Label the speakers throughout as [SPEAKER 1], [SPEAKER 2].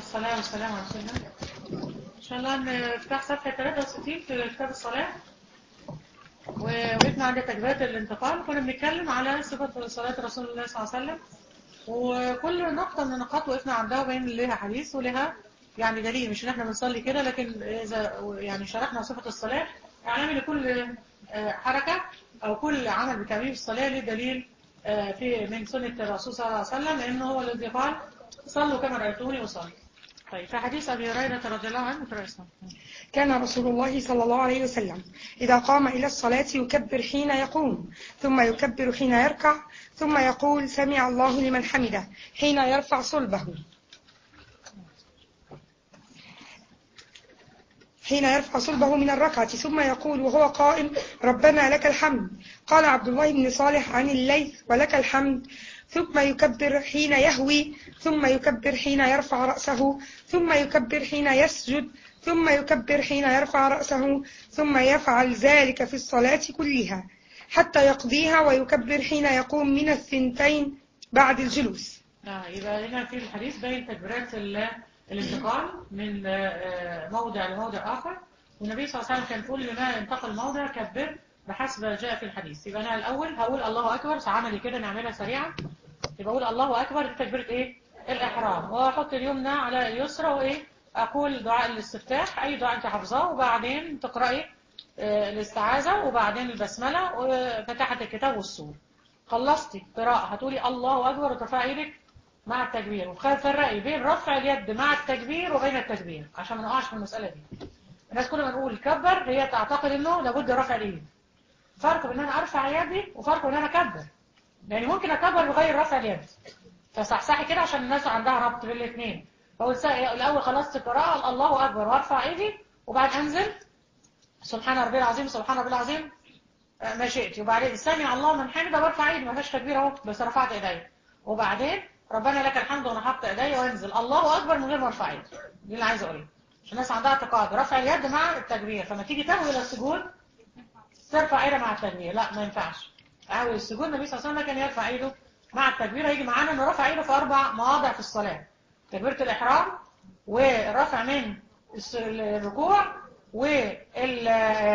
[SPEAKER 1] والصلاة والسلام على رسول الله إن شاء الله نفتح صفحة 63 في كتاب الصلاة ووقفنا عند تكبيرات الانتقال كنا بنتكلم على صفة صلاة رسول الله صلى الله عليه وسلم وكل نقطة من النقاط وقفنا عندها وبين لها حديث ولها يعني دليل مش ان احنا بنصلي كده لكن اذا يعني شرحنا صفة الصلاة اعلامي لكل حركة او كل عمل بتعميم الصلاة له دليل في من سنة الرسول صلى الله عليه وسلم لانه هو الذي قال صلوا كما رأيتوني أصلي طيب في حديث أبي هريرة رضي الله عنه ترسم
[SPEAKER 2] كان رسول الله صلى الله عليه وسلم إذا قام إلى الصلاة يكبر حين يقوم ثم يكبر حين يركع ثم يقول سمع الله لمن حمده حين يرفع صلبه حين يرفع صلبه من الركعة ثم يقول وهو قائم ربنا لك الحمد قال عبد الله بن صالح عن الليث ولك الحمد ثم يكبر حين يهوي ثم يكبر حين يرفع رأسه ثم يكبر حين يسجد ثم يكبر حين يرفع رأسه ثم يفعل ذلك في الصلاة كلها حتى يقضيها ويكبر حين يقوم من الثنتين بعد الجلوس
[SPEAKER 1] آه يبقى هنا في الحديث بين تكبيرات الانتقال من موضع لموضع آخر والنبي صلى الله عليه وسلم كان كل ما انتقل موضع كبر بحسب جاء في الحديث يبقى أنا الأول هقول الله أكبر عملي كده نعملها سريعا يبقى أقول الله أكبر دي تكبيرة إيه؟ الإحرام وأحط اليمنى على اليسرى وإيه؟ أقول دعاء الاستفتاح أي دعاء أنت حافظاه وبعدين تقرأي الاستعاذة وبعدين البسملة وفتحت الكتاب والسور خلصتي قراءة هتقولي الله أكبر وترفعي ايدك مع التكبير وفرقي بين رفع اليد مع التكبير وبين التكبير عشان ما نقعش في المسألة دي الناس كل ما نقول كبر هي تعتقد انه لابد رفع الايد فرق بين انا ارفع يدي وفرق بين انا اكبر يعني ممكن اكبر بغير رفع اليد فصحصحي كده عشان الناس عندها ربط بين الاثنين فاقول الاول خلصت القراءه الله اكبر وارفع ايدي وبعد انزل سبحان ربي العظيم سبحان ربي العظيم ما شئت وبعدين سمع الله من حمده برفع ايدي ما فيهاش تكبير اهو بس رفعت ايدي وبعدين ربنا لك الحمد وانا حاطط ايدي وانزل الله اكبر من غير ما ارفع ايدي دي اللي عايزه اقوله عشان الناس عندها اعتقاد رفع اليد مع التكبير فما تيجي تهوي الى السجود ترفع ايدها مع التكبير لا ما ينفعش اهوي السجود النبي صلى الله عليه وسلم كان يرفع ايده مع التكبير هيجي معانا انه رفع ايده في اربع مواضع في الصلاه تكبيره الاحرام والرفع من الركوع وال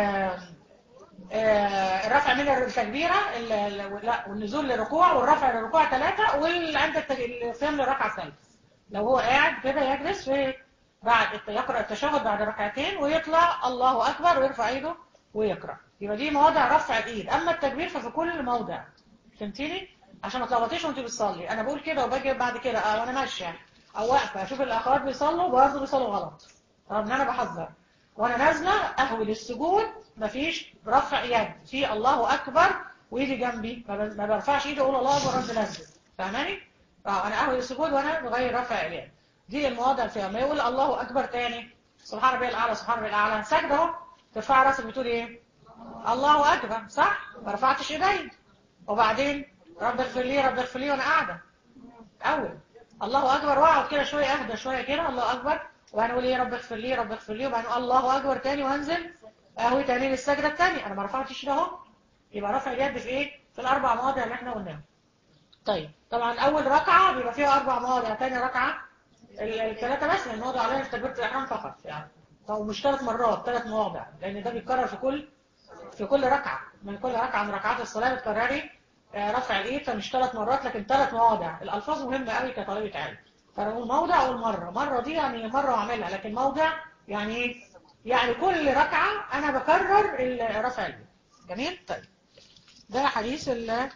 [SPEAKER 1] الرفع من التكبيرة لا والنزول للركوع والرفع للركوع ثلاثة وعند القيام للركعة الثالثة لو هو قاعد كده يجلس في بعد يقرأ التشهد بعد ركعتين ويطلع الله أكبر ويرفع ايده ويقرأ يبقى دي مواضع رفع الايد أما التكبير ففي كل موضع فهمتيني؟ عشان ما تلخبطيش وانت بتصلي أنا بقول كده وباجي بعد كده أه وأنا ماشية أو واقفة أشوف الأخوات بيصلوا برضه بيصلوا غلط رغم إن أنا بحذر وأنا نازلة أهوي للسجود مفيش رفع يد في الله أكبر وإيدي جنبي ما برفعش إيدي أقول الله أكبر رب نزل فاهماني؟ اه أنا أهوي السجود وأنا بغير رفع اليد دي المواضع فيها ما يقول الله أكبر تاني سبحان ربي الأعلى سبحان ربي الأعلى سجدة اهو ترفع راسك بتقول إيه؟ الله أكبر صح؟ ما رفعتش إيدي وبعدين رب اغفر لي رب اغفر لي وأنا قاعدة أول الله أكبر وأقعد كده شوية أهدى شوية كده الله أكبر وأنا أقول إيه رب اغفر لي رب اغفر لي وبعدين الله أكبر تاني وأنزل اهوي تاني للسجدة التانية انا ما رفعتش ده اهو يبقى رفع اليد في ايه في الاربع مواضع اللي احنا قلناها طيب طبعا اول ركعة بيبقى فيها اربع مواضع تاني ركعة الثلاثة بس لان الموضع عليها في تكبيرة الاحرام فقط يعني او مش ثلاث مرات ثلاث مواضع لان ده بيتكرر في كل في كل ركعة من كل ركعة من ركعات الصلاة بتكرري رفع الايد فمش ثلاث مرات لكن ثلاث مواضع الالفاظ مهمة قوي كطالبة علم فنقول موضع اول مرة مرة دي يعني مرة واعملها لكن موضع يعني ايه يعني كل ركعة أنا بكرر رفع اليد جميل طيب ده حديث ال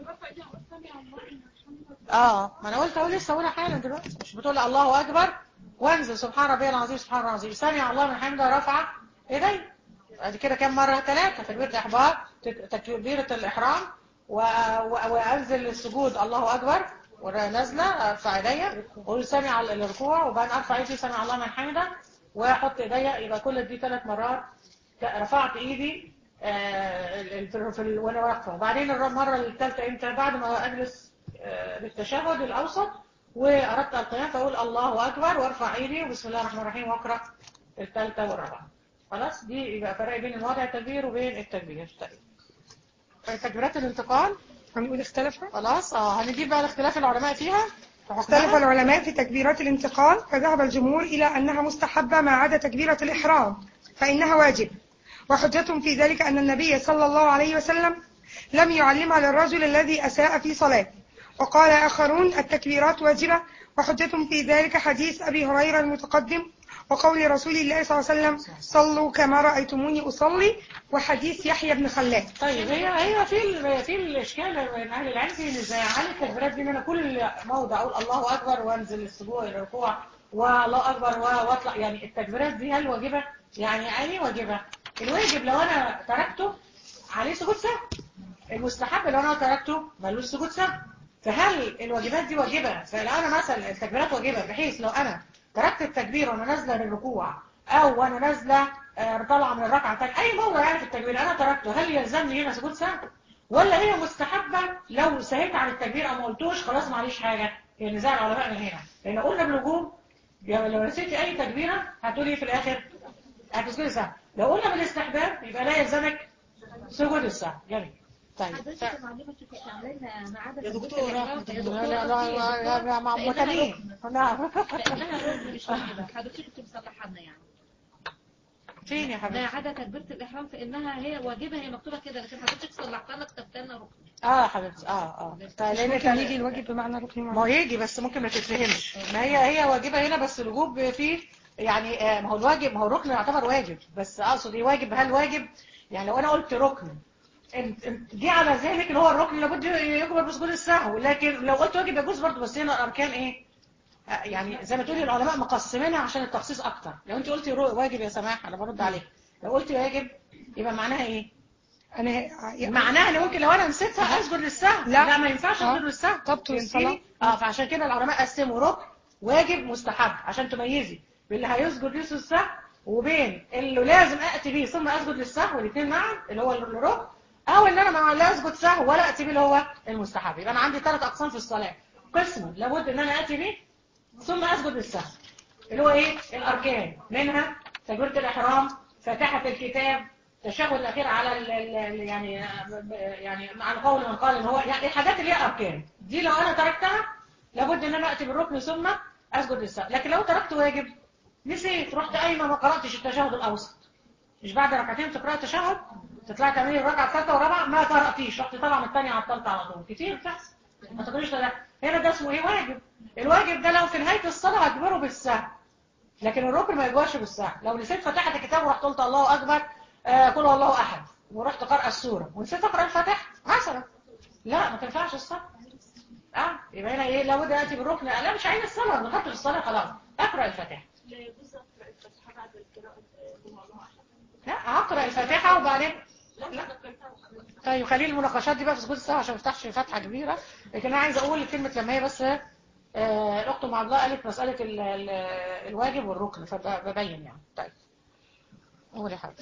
[SPEAKER 1] اه ما انا قلت اهو لسه اقولها حالا دلوقتي مش بتقول الله اكبر وانزل سبحان ربي العظيم سبحان الله العظيم سمع الله من حمده رفع ايدي ادي كده كام مره ثلاثه تكبيره الاحباط تكبيره الاحرام و... و... وانزل السجود الله اكبر ونازله ارفع ايديا واقول سمع الركوع وبعدين ارفع ايدي سمع الله من حمده واحط ايديا يبقى كل دي ثلاث مرات رفعت ايدي آه في وانا واقفه وبعدين المره الثالثه امتى بعد ما اجلس آه بالتشهد الاوسط واردت القيام فاقول الله اكبر وارفع ايدي وبسم الله الرحمن الرحيم واقرا الثالثه والرابعه خلاص دي يبقى فرق بين الوضع التكبير وبين التكبير طيب تكبيرات الانتقال
[SPEAKER 2] هنقول اختلفها
[SPEAKER 1] خلاص اه هنجيب بقى الاختلاف العلماء فيها
[SPEAKER 2] اختلف العلماء في تكبيرات الانتقال فذهب الجمهور إلى أنها مستحبة ما عدا تكبيرة الإحرام فإنها واجب وحجة في ذلك أن النبي صلى الله عليه وسلم لم يعلمها للرجل الذي أساء في صلاته وقال آخرون التكبيرات واجبة وحجة في ذلك حديث أبي هريرة المتقدم وقول رسول الله صلى الله عليه وسلم صلوا كما رأيتموني أصلي وحديث يحيى بن خلاد
[SPEAKER 1] طيب هي هي في ال- في الاشكال من اهل العلم في نزاع هل التكبيرات دي ان انا كل موضع اقول الله اكبر وانزل السجود الركوع والله اكبر و- واطلع يعني التكبيرات دي هل واجبه؟ يعني يعني واجبه الواجب لو انا تركته عليه سجود سهو المستحب لو انا تركته ملوش سجود سهو فهل الواجبات دي واجبه فلو انا مثلا التكبيرات واجبه بحيث لو انا تركت التكبير وانا نازله للركوع او وانا نازله آه، طالعه من الركعه الثانيه اي موضع يعني في التكبير انا تركته هل يلزمني هنا سجود سهو ولا هي مستحبه لو سهيت عن التكبير او ما قلتوش خلاص معليش حاجه هي نزاع العلماء من هنا لان قلنا بالوجوب يعني لو نسيتي اي تكبيره هتقولي في الاخر هتسجدي سهو لو قلنا بالاستحباب يبقى لا يلزمك سجود السهو جميل طيب
[SPEAKER 3] حضرتك المعلومة كنت عاملينها ما عدا
[SPEAKER 4] يا
[SPEAKER 3] تثبيت
[SPEAKER 4] دكتورة.
[SPEAKER 3] الإحرام. يا
[SPEAKER 1] لا
[SPEAKER 3] دكتورة
[SPEAKER 1] لا
[SPEAKER 3] قصدي يا
[SPEAKER 1] لا
[SPEAKER 3] دكتورة،
[SPEAKER 1] مع
[SPEAKER 3] فإنها
[SPEAKER 1] مكانين
[SPEAKER 3] ركن.
[SPEAKER 1] نعم
[SPEAKER 3] فإنها ركن مش واجبة حضرتك كنت مصلحة لنا يعني
[SPEAKER 1] فين يا
[SPEAKER 3] ما
[SPEAKER 1] حبيبتي
[SPEAKER 3] عدا تكبيرة الإحرام فإنها هي واجبة هي مكتوبة كده لكن حضرتك صلحت لنا كتبت لنا ركن
[SPEAKER 1] اه حبيبتي اه اه
[SPEAKER 2] مش
[SPEAKER 1] لان
[SPEAKER 2] ممكن يجي الواجب بمعنى ركن
[SPEAKER 1] ما هو
[SPEAKER 2] معين
[SPEAKER 1] يجي بس ممكن ما تتفهمش ما هي هي واجبة هنا بس الوجوب فيه يعني آه، ما هو الواجب ما هو الركن يعتبر واجب بس اقصد ايه واجب هل واجب يعني لو انا قلت ركن انت انت دي على ذلك اللي هو الركن لابد يجبر بسجود السهو لكن لو قلت واجب يجوز برضه بس هنا الاركان ايه آه، يعني زي ما تقولي العلماء مقسمينها عشان التخصيص اكتر لو انت قلتي رو- واجب يا سماح انا برد عليك لو قلتي واجب يبقى معناها ايه
[SPEAKER 2] أنا
[SPEAKER 1] معناها ان ممكن لو انا نسيتها اسجد للسهو
[SPEAKER 2] لا.
[SPEAKER 1] لا ما ينفعش
[SPEAKER 2] آه.
[SPEAKER 1] اسجد للسهو
[SPEAKER 2] تبطل
[SPEAKER 1] فهمتيني؟
[SPEAKER 2] الصلاة.
[SPEAKER 1] اه فعشان كده العلماء قسموا ركن واجب مستحب عشان تميزي بين اللي هيسجد لسه السهو وبين اللي لازم اتي بيه ثم اسجد للسهو الاثنين معا اللي هو الركن او ان انا ما لا اسجد سهو ولا اتي بيه اللي هو المستحب يبقى انا عندي ثلاث اقسام في الصلاه قسم لابد ان انا اتي بيه ثم اسجد للسهو اللي هو ايه الاركان منها تكبيره الاحرام فاتحه الكتاب التشهد الاخير على ال ال يعني يعني مع القول من قال ان هو يعني الحاجات اللي هي اركان دي لو انا تركتها لابد ان انا اتي بالركن ثم اسجد للسهو لكن لو تركت واجب نسيت رحت قايمه ما قراتش التشهد الاوسط مش بعد ركعتين تقرأ التشهد تطلعي تعملي الركعه الثالثه والرابعه ما قراتيش رحت طالعه من الثانيه على الثالثه على طول كتير بتحصل ما تقوليش ده هنا ده اسمه ايه واجب الواجب ده لو في نهايه الصلاه هجبره بالسهو لكن الركن ما يجبرش بالسهو لو نسيت فتحت الكتاب ورحت قلت الله اكبر آه قل هو الله احد ورحت قارئه السوره ونسيت اقرا الفاتحه مثلا لا ما تنفعش الصلاه اه يبقى هنا ايه لابد اتي بالركن لا مش عايز الصلاه ما دخلت في الصلاه خلاص اقرا الفاتحه لا هقرا الفاتحه وبعدين لا طيب خلي المناقشات دي بقى في سجود السهو عشان ما افتحش فتحه كبيره لكن انا عايزه اقول كلمه لما هي بس آه، الاخت ام عبد الله قالت مساله ال- ال- الواجب والركن فببين يعني طيب قولي حاجه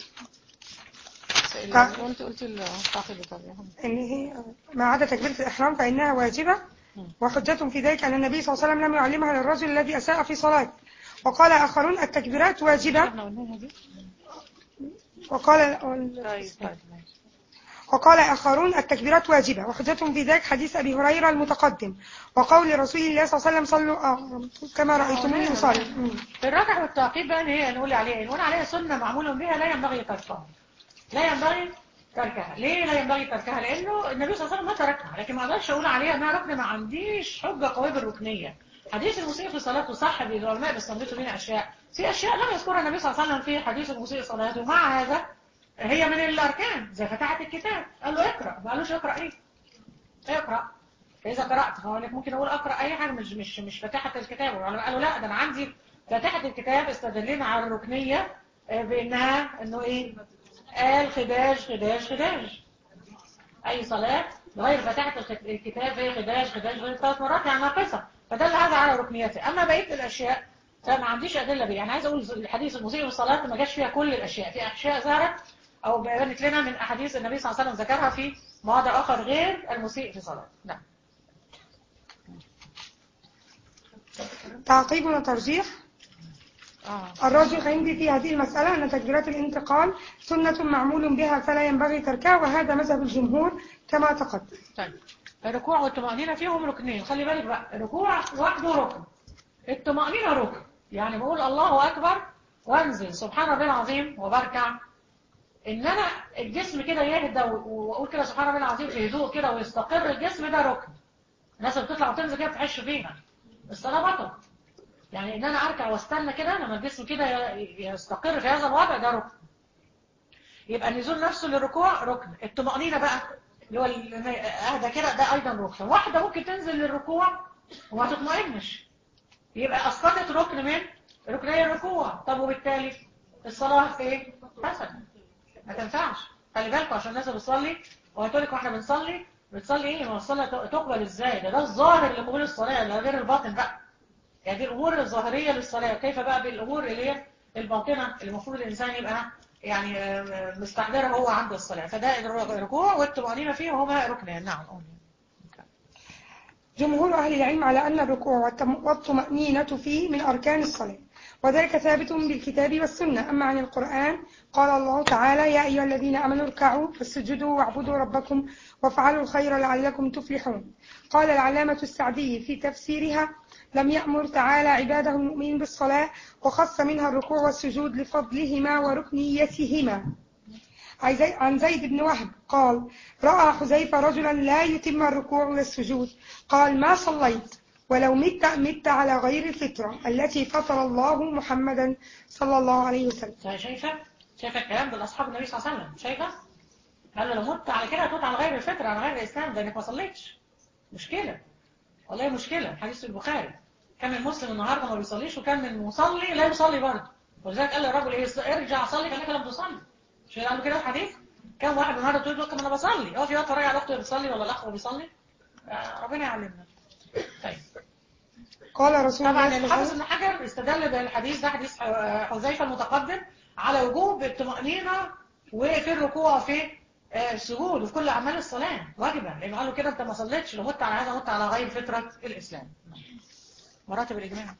[SPEAKER 2] طيب.
[SPEAKER 1] وانت قلتي التعقيد طبعا
[SPEAKER 2] إن هي ما عدا تكبيرة الإحرام فإنها واجبة وحجة في ذلك أن النبي صلى الله عليه وسلم لم يعلمها للرجل الذي أساء في صلاته وقال آخرون التكبيرات واجبة
[SPEAKER 1] احنا قلناها دي
[SPEAKER 2] وقال
[SPEAKER 1] طيب طيب ماشي.
[SPEAKER 2] وقال آخرون التكبيرات واجبة وحجتهم في ذلك حديث أبي هريرة المتقدم وقول رسول الله صلى الله عليه وسلم صلوا آه، كما رأيتموني أصلي مم.
[SPEAKER 1] الركع والتعقيد بقى اللي هي نقول عليها نقول عليها سنة معمول بها لا ينبغي تركها لا ينبغي تركها ليه لا ينبغي تركها لأنه النبي صلى الله عليه وسلم ما تركها لكن ما اقدرش أقول عليها إنها ركن ما عنديش حجة قوية بالركنية حديث المسيء في صلاته صح العلماء بيستنبطوا منها أشياء في أشياء لم يذكرها النبي صلى الله عليه وسلم في حديث المسيء صلاته مع هذا هي من الأركان زي فتحة الكتاب قال له اقرأ ما قالوش اقرأ إيه اقرأ فإذا قرأت فهو لك ممكن أقول أقرأ أي حاجة مش مش مش فاتحة الكتاب والعلماء قالوا لا ده أنا عندي فاتحة الكتاب استدلنا على الركنية آه، بأنها إنه إيه قال خداج خداج خداج أي صلاة غير فاتحة الخت- الكتاب هي خداج خداج غير ثلاث مرات يعني ناقصة فدل هذا على ركنيته أما بقية الأشياء فما عنديش أدلة بيه يعني عايز أقول الحديث المسيء بالصلاة ما جاش فيها كل الأشياء في أشياء ظهرت أو بينت لنا من أحاديث النبي صلى الله عليه وسلم ذكرها في مواضع آخر غير المسيء في صلاة نعم
[SPEAKER 2] تعقيب وترجيح
[SPEAKER 1] آه.
[SPEAKER 2] الراجح عندي في هذه المسألة أن تكبيرات الانتقال سنة معمول بها فلا ينبغي تركها وهذا مذهب الجمهور كما تقدم
[SPEAKER 1] طيب الركوع والطمأنينة فيهم ركنين خلي بالك بقى الركوع لوحده ركن الطمأنينة ركن يعني بقول الله أكبر وانزل سبحان ربي العظيم وبركع ان انا الجسم كده يهدى و- واقول كده سبحان ربي العظيم في هدوء كده ويستقر الجسم ده ركن الناس اللي بتطلع وتنزل كده بتحش فيها الصلاة بطل يعني ان انا اركع واستنى كده لما الجسم كده ي- يستقر في هذا الوضع ده ركن يبقى النزول نفسه للركوع ركن الطمأنينة بقى اللي هو ال- اهدى كده ده ايضا ركن واحدة ممكن تنزل للركوع وما تطمئنش يبقى اسقطت ركن من ركني الركوع طب وبالتالي الصلاة في ايه؟ فسد ما تنفعش خلي بالكم عشان الناس اللي بتصلي وهتقول لك واحنا بنصلي بتصلي ايه ما الصلاة ت- تقبل ازاي ده ده الظاهر لقبول الصلاة ده غير الباطن بقى يعني دي الامور الظاهرية للصلاة كيف بقى بالامور اللي هي الباطنة اللي المفروض الانسان يبقى يعني آه، مستحضرها هو عند الصلاة فده الركوع والطمأنينة فيه هما ركنين نعم
[SPEAKER 2] جمهور أهل العلم على أن الركوع والتم- والطمأنينة فيه من أركان الصلاة وذلك ثابت بالكتاب والسنة أما عن القرآن قال الله تعالى يا أيها الذين آمنوا اركعوا فاسجدوا واعبدوا ربكم وافعلوا الخير لعلكم تفلحون قال العلامة السعدي في تفسيرها لم يأمر تعالى عباده المؤمنين بالصلاة وخص منها الركوع والسجود لفضلهما وركنيتهما عن زي- عن زيد بن وهب قال رأى حذيفة رجلا لا يتم الركوع والسجود قال ما صليت ولو مت مت على غير الفطرة التي فطر الله محمدا صلى الله عليه وسلم
[SPEAKER 1] شايفة شايفة الكلام ده لأصحاب النبي صلى الله عليه وسلم شايفة قال له لو مت على كده هتموت على غير الفطرة على غير الإسلام ده إنك ما صليتش مشكلة والله مشكلة حديث البخاري كان من مسلم النهاردة ما بيصليش وكان من مصلي لا يصلي برضه ولذلك قال للرجل ايه ارجع صلي كأنك لم تصلي مش قال له كده الحديث كم واحد النهارده تقول له كم انا بصلي هو في وقت راجع الاخت بتصلي ولا الاخ بيصلي آه، ربنا يعلمنا طيب
[SPEAKER 2] قال رسول الله
[SPEAKER 1] طبعا
[SPEAKER 2] صلى الله عليه
[SPEAKER 1] الحافظ
[SPEAKER 2] وسلم
[SPEAKER 1] ابن حجر استدل بالحديث ده حديث حذيفه المتقدم على وجوب الطمأنينة وفي الركوع وفي آه، السجود وفي كل اعمال الصلاه واجبه لانه قالوا كده انت ما صليتش لو مت على هذا مت على غير فطره الاسلام مراتب الاجماع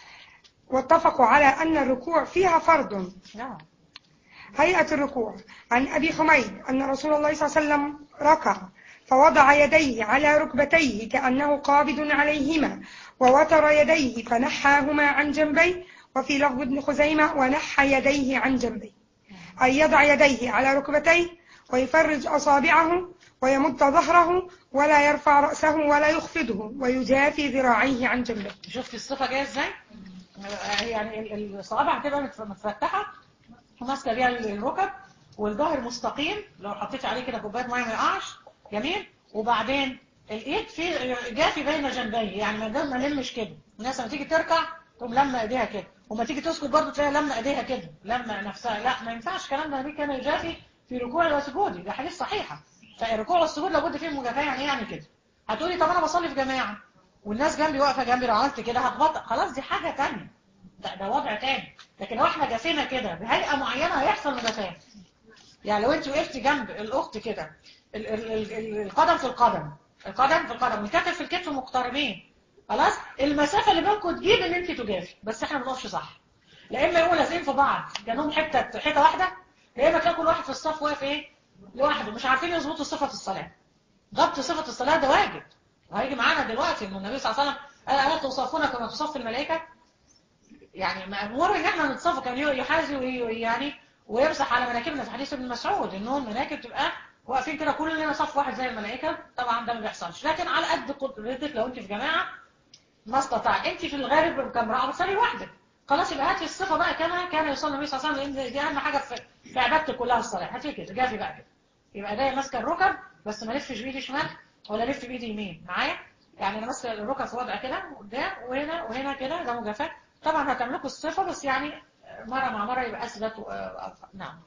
[SPEAKER 2] واتفقوا على أن الركوع فيها فرض
[SPEAKER 1] نعم
[SPEAKER 2] هيئة الركوع عن أبي حميد أن رسول الله صلى الله عليه وسلم ركع فوضع يديه على ركبتيه كأنه قابض عليهما ووتر يديه فنحاهما عن جنبيه وفي لفظ ابن خزيمة ونحى يديه عن جنبيه أي يضع يديه على ركبتيه ويفرج أصابعه ويمد ظهره ولا يرفع رأسه ولا يخفضه ويجافي ذراعيه عن جنبيه
[SPEAKER 1] شفت الصفه جايه ازاي آه، يعني ال- ال- الصوابع هتبقى متف- متفتحه وماسكه بيها الركب والظهر مستقيم لو حطيت عليه كده كوبايه ميه ما يقعش جميل وبعدين الايد في جافي بين جنبيه يعني ما دام ما نلمش كده الناس لما تيجي تركع تقوم لما ايديها كده وما تيجي تسكت برضه تلاقي لما ايديها كده لما نفسها لا ما ينفعش الكلام ده النبي كان يجافي في ركوع وسجود ده حديث صحيحه فالركوع والسجود لابد فيه مجافاه يعني إيه يعني كده هتقولي طب انا بصلي في جماعه والناس جنبي واقفه جنبي لو عملت كده هتبطأ خلاص دي حاجه تانية ده, ده وضع تاني لكن لو احنا جافينا كده بهيئه معينه هيحصل مجافاه يعني لو انت وقفتي جنب الاخت كده ال- ال- ال- ال- القدم في القدم القدم في القدم والكتف في الكتف مقتربين خلاص المسافه اللي بينكم تجيب ان انت تجافي بس احنا ما بنقفش صح لا اما يقوموا لازقين في بعض كانهم حته حته واحده يا اما تلاقي كل واحد في الصف واقف ايه لوحده مش عارفين يظبطوا صفه الصلاه ضبط صفه الصلاه ده واجب وهيجي معانا دلوقتي ان النبي صلى الله عليه وسلم قال الا تصفون كما تصف الملائكه يعني مأمور ان احنا نتصف كان يحاذي وي- يعني ويمسح على مناكبنا في حديث ابن مسعود انهم المناكب تبقى واقفين كده كلنا صف واحد زي الملائكه طبعا ده ما بيحصلش لكن على قد قدرتك لو انت في جماعه ما استطاع انت في الغالب كامرأة بتصلي لوحدك خلاص يبقى هاتي الصفه بقى كما كان يصلي النبي صلى الله عليه وسلم لان دي اهم حاجه في في عبادتك كلها الصلاه هاتي كده جافي بقى كده يبقى ده ماسكه الركب بس ما لفش بايدي شمال ولا لف بايدي يمين معايا يعني انا ماسكه الركب في وضع كده قدام وهنا وهنا كده ده مجافاه طبعا هتملكوا الصفه بس يعني مره مع مره يبقى اثبت وأرفع. نعم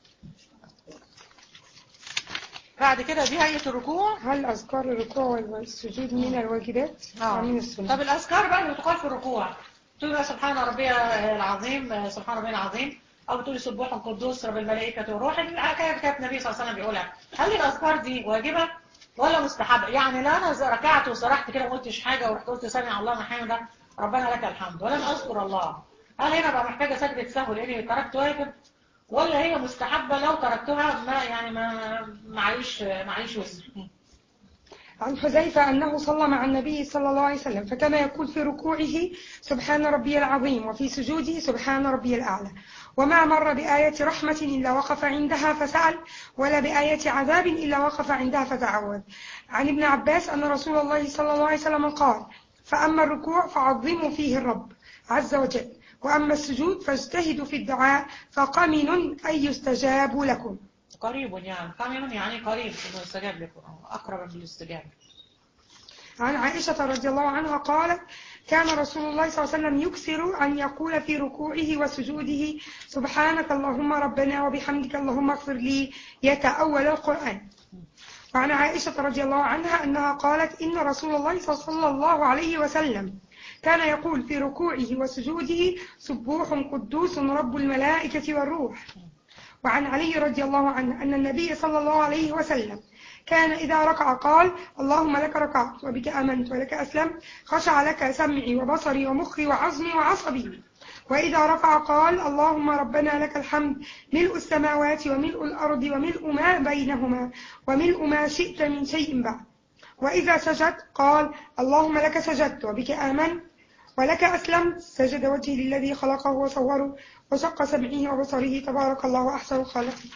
[SPEAKER 1] بعد كده دي هيئه الركوع
[SPEAKER 2] هل أذكار الركوع والسجود من الواجبات
[SPEAKER 1] اه
[SPEAKER 2] ومن السنة
[SPEAKER 1] طب الاذكار بقى اللي بتقال في الركوع تقولي بقى سبحان ربي العظيم سبحان ربي العظيم او بتقولي سبوح قدوس رب الملائكه والروح الحكايه كانت النبي صلى الله عليه وسلم بيقولها هل الاذكار دي واجبه ولا مستحبه يعني لا انا ركعت وسرحت كده ما قلتش حاجه ورحت قلت سمع الله من حمده ربنا لك الحمد ولم اذكر الله هل هنا بقى محتاجه سجده سهو لاني تركت واجب ولا هي مستحبه لو تركتها ما يعني ما معيش معيش وزر
[SPEAKER 2] عن حذيفة أنه صلى مع النبي صلى الله عليه وسلم فكان يقول في ركوعه سبحان ربي العظيم وفي سجوده سبحان ربي الأعلى وما مر بآية رحمة إلا وقف عندها فسأل ولا بآية عذاب إلا وقف عندها فتعوذ عن ابن عباس أن رسول الله صلى الله عليه وسلم قال فأما الركوع فعظموا فيه الرب عز وجل وأما السجود فاجتهدوا في الدعاء فقمن أن يستجاب لكم
[SPEAKER 1] قريب يعني قمن يعني قريب انه يستجاب لكم أو اقرب من الاستجابه
[SPEAKER 2] عن عائشة رضي الله عنها قالت كان رسول الله صلى الله عليه وسلم يكثر أن يقول في ركوعه وسجوده سبحانك اللهم ربنا وبحمدك اللهم اغفر لي يتأول القرآن وعن عائشة رضي الله عنها أنها قالت إن رسول الله صلى الله عليه وسلم كان يقول في ركوعه وسجوده سبوح قدوس رب الملائكة والروح وعن علي رضي الله عنه أن النبي صلى الله عليه وسلم كان إذا ركع قال اللهم لك ركعت وبك آمنت ولك أسلمت خشع لك سمعي وبصري ومخي وعظمي وعصبي وإذا رفع قال اللهم ربنا لك الحمد ملء السماوات وملء الأرض وملء ما بينهما وملء ما شئت من شيء بعد وإذا سجد قال اللهم لك سجدت وبك آمنت ولك أسلمت سجد وجهي للذي خلقه وصوره وشق سمعه وبصره تبارك الله أحسن الخالقين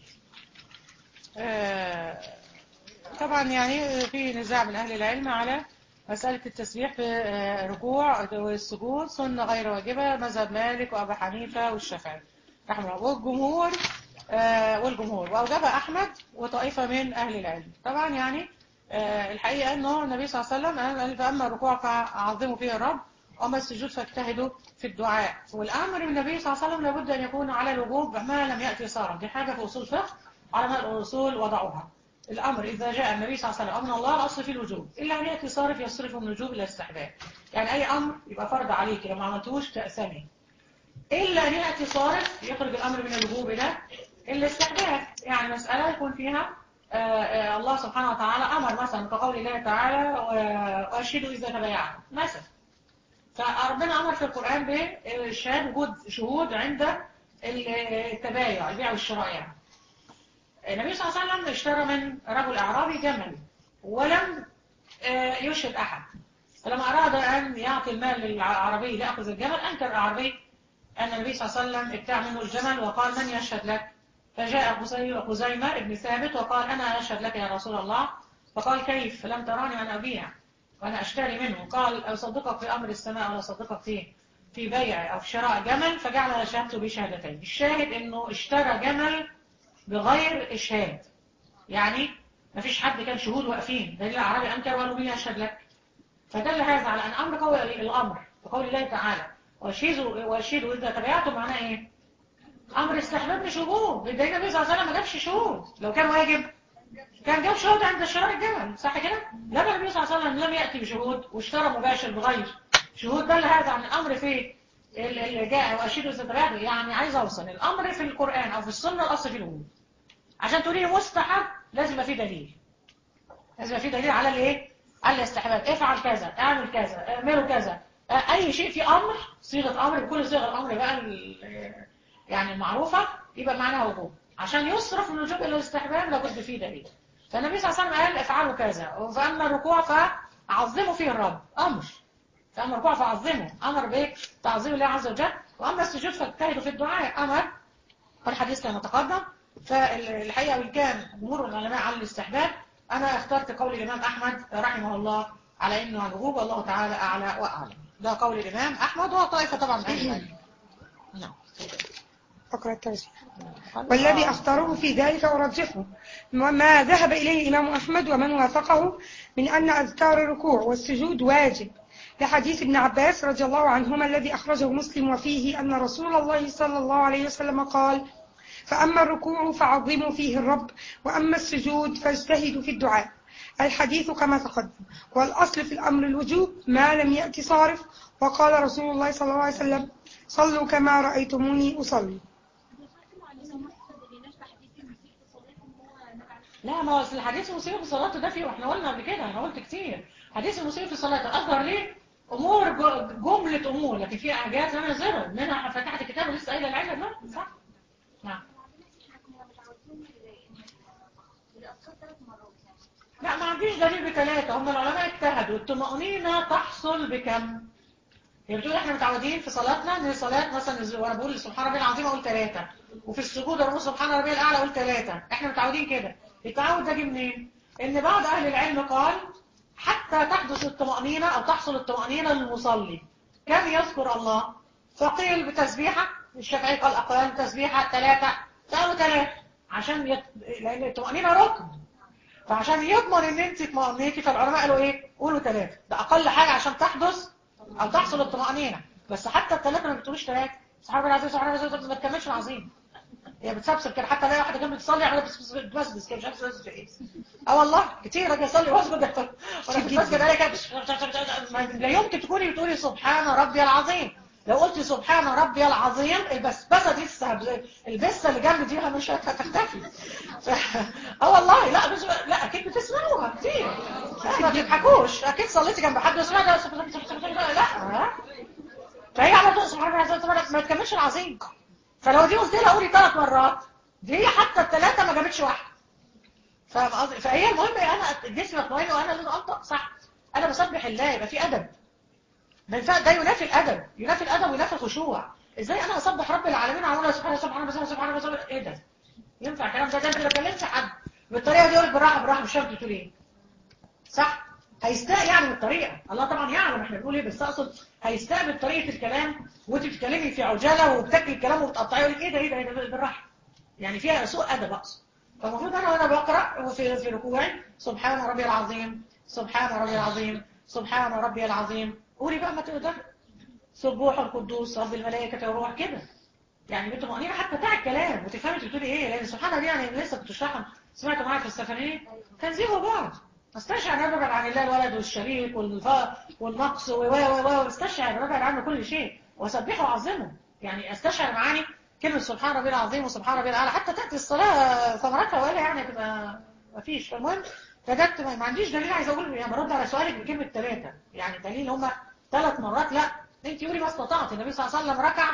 [SPEAKER 1] آه، طبعا يعني في نزاع من أهل العلم على مسألة التسبيح في آه، الركوع والسجود سنة غير واجبة مذهب مالك وأبو حنيفة والشافعي رحمه الله والجمهور آه، والجمهور وأوجبها أحمد وطائفة من أهل العلم طبعا يعني آه، الحقيقة أنه النبي صلى الله عليه وسلم قال فأما الركوع فعظموا فيه الرب وأما السجود فاجتهدوا في الدعاء والأمر من النبي صلى الله عليه وسلم لابد أن يكون على الوجوب ما لم يأتي صارم دي حاجة في أصول فقه علماء الأصول وضعوها الأمر إذا جاء النبي صلى الله عليه وسلم أمر الله الأصل في الوجوب إلا أن يأتي صارف يصرفه من الوجوب إلى الاستحباب يعني أي أمر يبقى فرض عليك لو ما عملتوش تأسمي إلا أن يأتي صارف يخرج الأمر من الوجوب إلى الاستحباب يعني مسألة يكون فيها آه، آه، الله سبحانه وتعالى أمر مثلا كقول الله تعالى و- وأشهدوا إذا تبايعتم مثلا فربنا أمر في القرآن بإرشاد وجود شهود عند التبايع البيع والشراء يعني النبي صلى الله عليه وسلم اشترى من رجل أعرابي جمل ولم آه، يشهد أحد فلما أراد أن يعطي المال للعربي ليأخذ الجمل أنكر العربي أن النبي صلى الله عليه وسلم ابتاع منه الجمل وقال من يشهد لك فجاء خزي- خزيمة ابن ثابت وقال أنا أشهد لك يا رسول الله فقال كيف لم تراني أنا أبيع وأنا أشتري منه قال أصدقك في أمر السماء ولا أصدقك في في بيع أو في شراء جمل فجعل شهادته بشهادتين الشاهد أنه اشترى جمل بغير إشهاد يعني ما فيش حد كان شهود واقفين دليل العربي أنكر وقالوا مين يشهد لك فدل هذا على أن أمر قول الأمر بقول الله تعالى وأشهدوا وأشهدوا إذا تبعتم معناه إيه؟ أمر استحباب شهود بدليل النبي صلى الله عليه وسلم ما جابش شهود لو كان واجب كان جاب شهود عند شراء الجمل صح كده؟ لما النبي صلى الله عليه وسلم لم يأتي بشهود واشترى مباشر بغير شهود دل هذا عن الأمر في اللي جاء وأشهدوا إذا تبعتم يعني عايز أوصل الأمر في القرآن أو في السنة الأصل في الوجود عشان تقولي مستحب لازم يبقى فيه دليل لازم يبقى فيه دليل على الايه على الاستحباب افعل كذا اعمل كذا اعملوا كذا آه، اي شيء في امر صيغه امر بكل صيغ الامر بقى ال- يعني المعروفه يبقى معناها وجوب عشان يصرف من الوجوب الى الاستحباب لابد فيه دليل فالنبي صلى الله عليه وسلم قال افعلوا كذا فاما الركوع فعظموا فيه الرب امر فاما الركوع فعظموا امر بايه تعظيم الله عز وجل واما السجود فاجتهدوا في الدعاء امر والحديث كان تقدم فالحقيقة وإن كان جمهور العلماء على الاستحباب أنا اخترت قول الإمام أحمد رحمه الله على إنه عن الوجوب والله تعالى أعلى وأعلم ده قول الإمام أحمد وطائفة طبعا من أهل العلم نعم
[SPEAKER 2] فقرة التوسيع والذي أختاره في ذلك أرجحه ما ذهب إليه الإمام أحمد ومن وافقه من أن أذكار الركوع والسجود واجب لحديث ابن عباس رضي الله عنهما الذي أخرجه مسلم وفيه أن رسول الله صلى الله عليه وسلم قال فأما الركوع فعظموا فيه الرب وأما السجود فاجتهدوا في الدعاء الحديث كما تقدم والأصل في الأمر الوجوب ما لم يأتي صارف وقال رسول الله صلى الله عليه وسلم صلوا كما رأيتموني أصلي
[SPEAKER 1] لا ما هو أصل الحديث المسيء في صلاته ده فيه واحنا قلنا قبل كده أنا قلت كتير حديث المسيء في صلاته أظهر ليه أمور ج- جملة أمور لكن في حاجات أنا زرع منها فتحت الكتاب ولسه قايله العلم ده صح نعم لا ما عنديش دليل بثلاثة هم العلماء اجتهدوا الطمأنينة تحصل بكم هي بتقول احنا متعودين في صلاتنا ان صلاة مثلا وانا بقول سبحان ربي العظيم اقول ثلاثة وفي السجود اقول سبحان ربي الاعلى اقول ثلاثة احنا متعودين كده التعود ده جه منين ان بعض اهل العلم قال حتى تحدث الطمأنينة او تحصل الطمأنينة للمصلي كم يذكر الله فقيل بتسبيحة الشافعي قال اقوال تسبيحة ثلاثة قالوا ثلاثة عشان يت... لان الطمأنينة ركن فعشان يضمن ان انت اطمئنيتي فالعلماء قالوا ايه قولوا ثلاثة ده اقل حاجة عشان تحدث او تحصل الطمأنينة بس حتى الثلاثة ما بتقولوش ثلاثة سبحان الله العظيم سبحان الله العظيم ما تكملش العظيم هي بتسبسب كده حتى الاقي واحده جنبي تصلي عماله بتبسبس كده مش عارفه تبسبس في ايه اه والله كتير اجي اصلي واسجد وانا في المسجد الاقي كده لا يمكن تكوني بتقولي سبحان ربي العظيم لو قلت سبحان ربي العظيم البسبسه دي السهب- البسه اللي جنبي دي مش هتختفي ف- اه والله لا مش لا اكيد بتسمعوها كتير لا ما تضحكوش اكيد صليتي جنب حد وسمعت لا ها؟ فهي على طول سبحان الله سبحان الله ما تكملش العظيم فلو دي قلت لها قولي ثلاث مرات دي هي حتى الثلاثه ما جابتش واحده فاهم قصدي فهي المهم انا الجسم يطمئن وانا لازم انطق صح انا بسبح الله يبقى في ادب ما ينفع ده ينافي الادب ينافي الادب وينافي الخشوع ازاي انا اسبح رب العالمين اقول سبحان الله سبحان الله سبحان الله سبحان الله سبحان الله ايه ده ينفع الكلام ده ده انت ما كلمتش حد بالطريقه دي يقول لك بالراحه بالراحه مش فاهم تقول ايه صح هيستاء يعني بالطريقه الله طبعا يعلم احنا بنقول ايه بس اقصد هيستاء بطريقه الكلام وانت بتتكلمي في عجاله وبتاكلي الكلام وبتقطعيه يقول لك ايه ده ايه ده ايه ده بالراحه يعني فيها سوء ادب اقصد فالمفروض انا وانا بقرا وفي في ركوعي سبحان ربي العظيم سبحان ربي العظيم سبحان ربي العظيم قولي بقى ما تقدر سبوح القدوس رب الملائكه والروح كده يعني بالطمأنينة حتى بتاع الكلام وتفهمي انت بتقولي ايه لان سبحان الله يعني لسه كنت بشرحها سمعت معايا في السفرية تنزيهوا بعض استشعر ان انا ببعد عن الله الولد والشريك والف... والنقص و و و و استشعر ببعد عنه كل شيء واسبحه واعظمه يعني استشعر معاني كلمة سبحان ربي العظيم وسبحان ربي الاعلى حتى تاتي الصلاة ثمرتها ولا يعني تبقى ما فيش فالمهم فجدت ما ما عنديش دليل عايز اقول يعني برد على سؤالك بكلمة ثلاثة يعني دليل هما ثلاث مرات لا انت قولي ما استطعت النبي صلى الله عليه وسلم ركع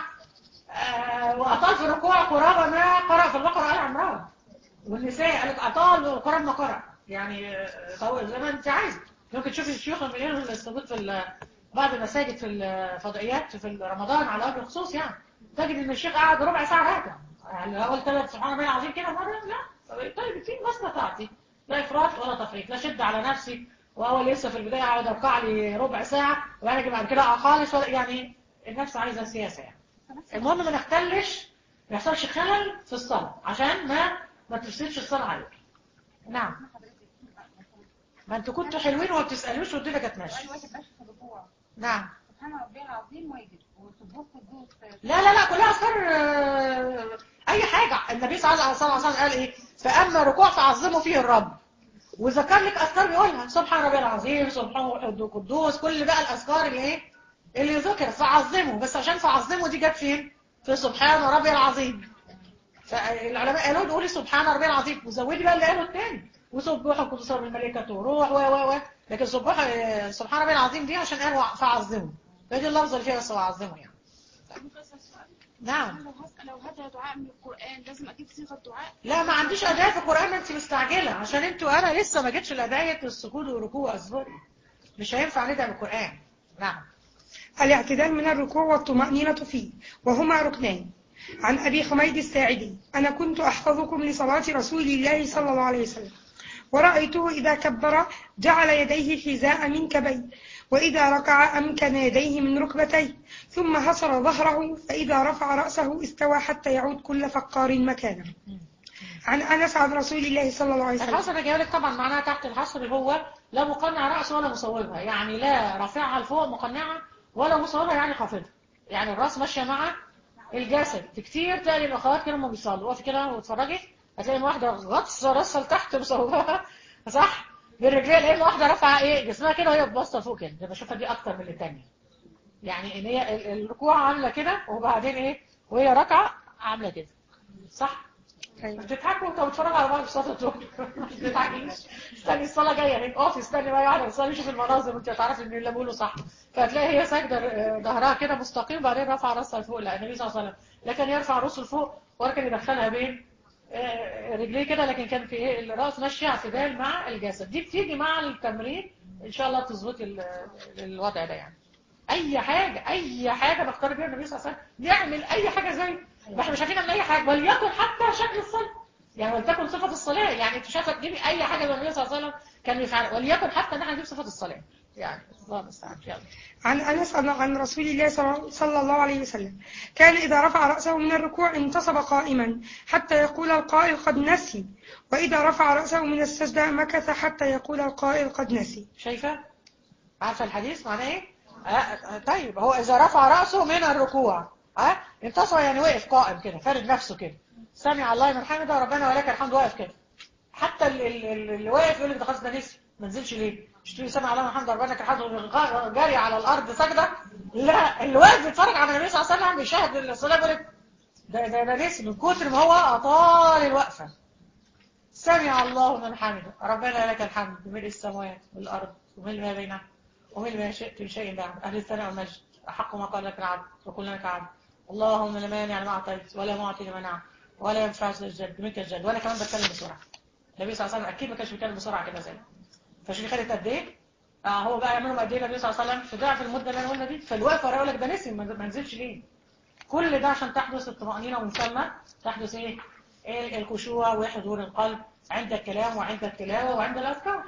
[SPEAKER 1] آه، وأطال في الركوع قرابة ما قرأ في البقرة آل عمران والنساء قالت أطال قرابة ما قرأ يعني آه، طول زي ما أنت عايز ممكن تشوفي الشيوخ من اللي الثبوت في ال- بعض المساجد في الفضائيات في رمضان على وجه الخصوص يعني تجد إن الشيخ قعد ربع ساعة راكع يعني أول ثلاث سبحان الله العظيم كده مرة لا طيب في ما استطعتي لا إفراط ولا تفريط لا شد على نفسي وأول لسه في البداية أقعد أركع لي ربع ساعة وأنا بعد كده أقع خالص ولا- يعني النفس عايزة سياسة يعني المهم ما نختلش ما يحصلش خلل في الصلاة عشان ما ما تفسدش الصلاة عليك نعم ما انتوا كنتوا حلوين وما بتسألوش والدنيا كانت ماشية
[SPEAKER 4] واحد بس في الركوع
[SPEAKER 1] نعم
[SPEAKER 4] سبحان ربي العظيم واجب وسبوح قدوس
[SPEAKER 1] لا لا لا كلها أذكار آه، أي حاجة النبي صلى الله عليه وسلم قال إيه فأما ركوع فعظموا فيه الرب وذكر لك أذكار بيقولها سبحان ربي العظيم سبحان القدوس كل بقى الأذكار اللي إيه اللي ذكر فعظمه بس عشان فعظمه دي جت فين في سبحان ربي العظيم فالعلماء قالوا تقولي سبحان ربي العظيم وزودي بقى اللي قالوا التاني وسبح القدوس رب الملائكة وروح و و و لكن سبح آه، سبحان ربي العظيم دي عشان قالوا فعظمه فدي اللفظة اللي فيها بس فعظمه يعني نعم
[SPEAKER 5] لو هسأل لو هدى دعاء من القرآن لازم أجيب صيغة دعاء
[SPEAKER 1] لا ما عنديش أداة في القرآن انت مستعجلة عشان انتوا انا لسه ما جتش الأداية السجود والركوع اصبري مش هينفع ندعي بالقرآن نعم
[SPEAKER 2] الاعتدال من الركوع والطمأنينة فيه وهما ركنان عن أبي حميد الساعدي أنا كنت أحفظكم لصلاة رسول الله صلى الله عليه وسلم ورأيته إذا كبر جعل يديه حذاء منكبيه وإذا ركع أمكن يديه من ركبتيه ثم حصر ظهره فإذا رفع رأسه استوى حتى يعود كل فقار مكانه عن أنس عن رسول الله صلى الله عليه وسلم
[SPEAKER 1] الحصر انا جايلك طبعا معناها تحت الحصر هو لا مقنع رأسه ولا مصوبها يعني لا رافعها لفوق مقنعة ولا مصوبها يعني خافضها يعني الراس ماشية مع الجسد كتير تلاقي الاخوات كده هم بيصلوا وقفي كده واتفرجي هتلاقي واحدة غطس راسها لتحت مصوبها صح بالرجلين لان واحدة رافعة ايه جسمها كده وهي باصه فوق كده ده بشوفها دي اكتر من التانية يعني ان هي ال- الركوع عاملة كده وبعدين ايه وهي راكعة عاملة كده صح
[SPEAKER 2] أيوة.
[SPEAKER 1] بتضحكوا وانتوا بتتفرجوا على بعض في صلاه الظهر ما تضحكيش استني الصلاه جايه هيك اقفي استني بقى واحده بتصلي شوفي المناظر وانت هتعرفي ان اللي بقوله صح فهتلاقي هي ساجده آه، ظهرها كده مستقيم بعدين رافعه راسها لفوق لا النبي صلى الله عليه وسلم لا كان يرفع راسه لفوق ولا كان يدخلها بين آه، رجليه كده لكن كان في ايه الراس ماشيه اعتدال مع الجسد دي بتيجي مع التمرين ان شاء الله تظبطي ال- الوضع ده يعني اي حاجه اي حاجه بختار بيها النبي صلى الله عليه وسلم نعمل اي حاجه زي ما احنا مش عارفين نعمل اي حاجه وليكن حتى شكل الصلاه يعني ولتكن صفه الصلاه يعني انت شايفه تجيبي اي حاجه زي النبي صلى الله عليه وسلم كان يفعل وليكن حتى ان احنا نجيب صفه الصلاه يعني الله المستعان يلا
[SPEAKER 2] عن أنس عن- عن رسول الله صلى- صلى الله عليه وسلم كان إذا رفع رأسه من الركوع انتصب قائما حتى يقول القائل قد نسي وإذا رفع رأسه من السجدة مكث حتى يقول القائل قد نسي
[SPEAKER 1] شايفة عارفة الحديث معناه ايه آه آه، طيب هو اذا رفع رأسه من الركوع ها انتصر يعني وقف قائم كده فارد نفسه كده سمع الله من حمده ربنا ولك الحمد واقف كده حتى ال- ال- ال- اللي واقف يقول لك ده خلاص ده نسي ما نزلش ليه مش تقولي سمع الله من حمده ربنا لك الحمد وغ- جاري على الارض سجده لا اللي واقف يتفرج على النبي صلى الله عليه وسلم بيشاهد الصلاه يقول لك ده ده ده نسي من كتر ما هو اطال الوقفه سمع الله من حمده ربنا لك الحمد بملء السماوات والأرض وملء ما بينها وملء ما شئت من شيء بعد أهل الثناء والمجد أحق ما قال لك العبد وكلنا لك عبد اللهم لا مانع لما أعطيت ولا معطي لما منعت ولا ينفع ذا الجد منك الجد وأنا كمان بتكلم بسرعة النبي صلى الله عليه وسلم أكيد ما كانش بيتكلم بسرعة كده زي فشوفي خدت قد إيه آه هو بقى يعملوا قد إيه النبي صلى الله عليه وسلم في ضعف المدة اللي أنا قلنا دي فالوقفة يقول لك ده نسي ما ما نزلش ليه كل ده عشان تحدث الطمأنينة ومن ثم تحدث ايه إيه الخشوع وحضور القلب عند الكلام وعند التلاوة وعند الأذكار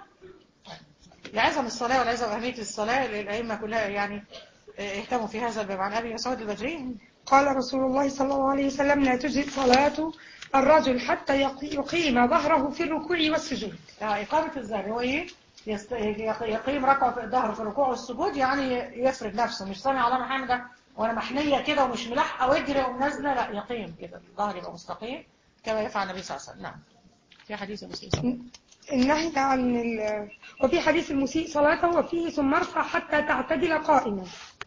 [SPEAKER 1] لعظم الصلاة ولعظم أهمية الصلاة الأئمة كلها يعني اه، اهتموا في هذا الباب عن أبي مسعود البدري
[SPEAKER 2] قال رسول الله صلى الله عليه وسلم لا تجزئ صلاة الرجل حتى يقي- يقيم ظهره في الركوع والسجود
[SPEAKER 1] اه، إقامة الظهر هو إيه يست... يق- يقيم ركعة في الظهر في الركوع والسجود يعني يفرد نفسه مش سامع الله من حمده وأنا محنية كده ومش ملاحقة واجري ومنازلة لا يقيم كده الظهر يبقى مستقيم كما يفعل النبي صلى الله عليه وسلم نعم في حديث مسلم
[SPEAKER 2] النهي عن ال... وفي حديث المسيء صلاته وفيه ثم ارفع حتى تعتدل قائما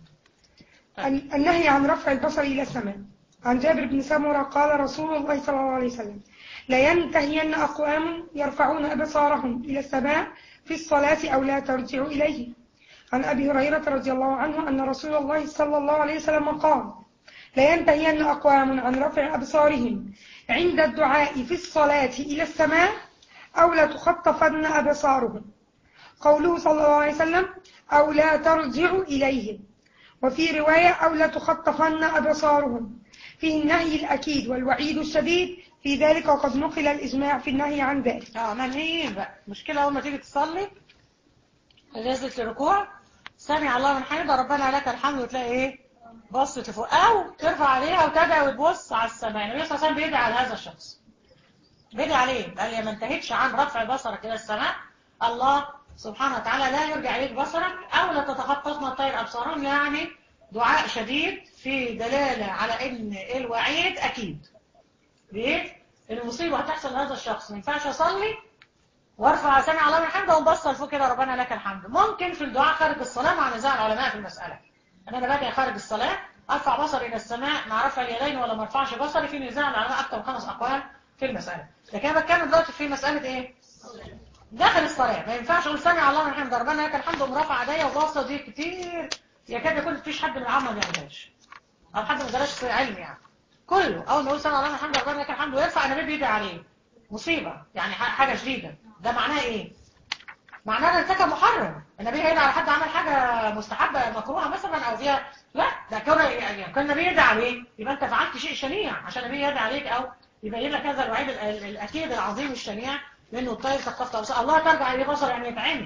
[SPEAKER 2] ال- النهي عن رفع البصر إلى السماء عن جابر بن سمرة قال رسول الله صلى الله عليه وسلم لا ينتهين أقوام يرفعون أبصارهم إلى السماء في الصلاة أو لا ترجعوا إليه عن أبي هريرة رضي الله عنه أن رسول الله صلى الله عليه وسلم قال لا ينتهين أقوام عن رفع أبصارهم عند الدعاء في الصلاة إلى السماء أو لا تخطفن أبصارهم قوله صلى الله عليه وسلم أو لا ترجعوا إليهم وفي رواية أو لا تخطفن أبصارهم فيه النهي الأكيد والوعيد الشديد في ذلك وقد نقل الإجماع في النهي عن ذلك
[SPEAKER 1] اه منهيين بقى مشكلة أول ما تيجي تصلي نزلت الركوع سمع الله من حمده ربنا لك الحمد وتلاقي ايه بصت لفوق او ترفع عليها وتدعي وتبص على السماء النبي صلى الله عليه وسلم بيدعي على هذا الشخص بيدعي عليه قال يا ما انتهتش عن رفع بصرك الى السماء الله سبحانه وتعالى لا يرجع اليك بصرك او لا تتخطفن الطير ابصارهم يعني دعاء شديد في دلالة على ان الوعيد اكيد ليه؟ المصيبة هتحصل لهذا الشخص ما ينفعش اصلي وارفع سمع الله من حمده ومبصر فوق كده ربنا لك الحمد ممكن في الدعاء خارج الصلاة مع نزاع العلماء في المسألة ان انا باجي خارج الصلاة ارفع بصري الى السماء مع رفع اليدين ولا ما ارفعش بصري في نزاع العلماء اكثر من خمس اقوال في المسألة لكن انا بتكلم دلوقتي في مسألة ايه داخل الصلاة ما ينفعش اقول سمع الله من حمده ربنا لك الحمد ومرفع ايديا وباصه دي كتير يكاد يكون مفيش حد من العامة ما بيعملهاش او حد ما درسش علم يعني كله اول ما يقول سمع الله من حمده ربنا لك الحمد ويرفع النبي بيدعي عليه مصيبة يعني ح- حاجة شديدة ده معناه ايه معناه ان ارتكب محرم النبي هيدعي على حد عمل حاجة مستحبة مكروهة مثلا او فيها لا ده كون يعني كان النبي يدعي عليه يبقى انت فعلت شيء شنيع عشان النبي يدعي عليك او يبين لك هذا الوعيد ال- ال- الاكيد العظيم الشنيع لانه الطير سقطت أبصار. الله ترجع اليه بصر يعني يتعمي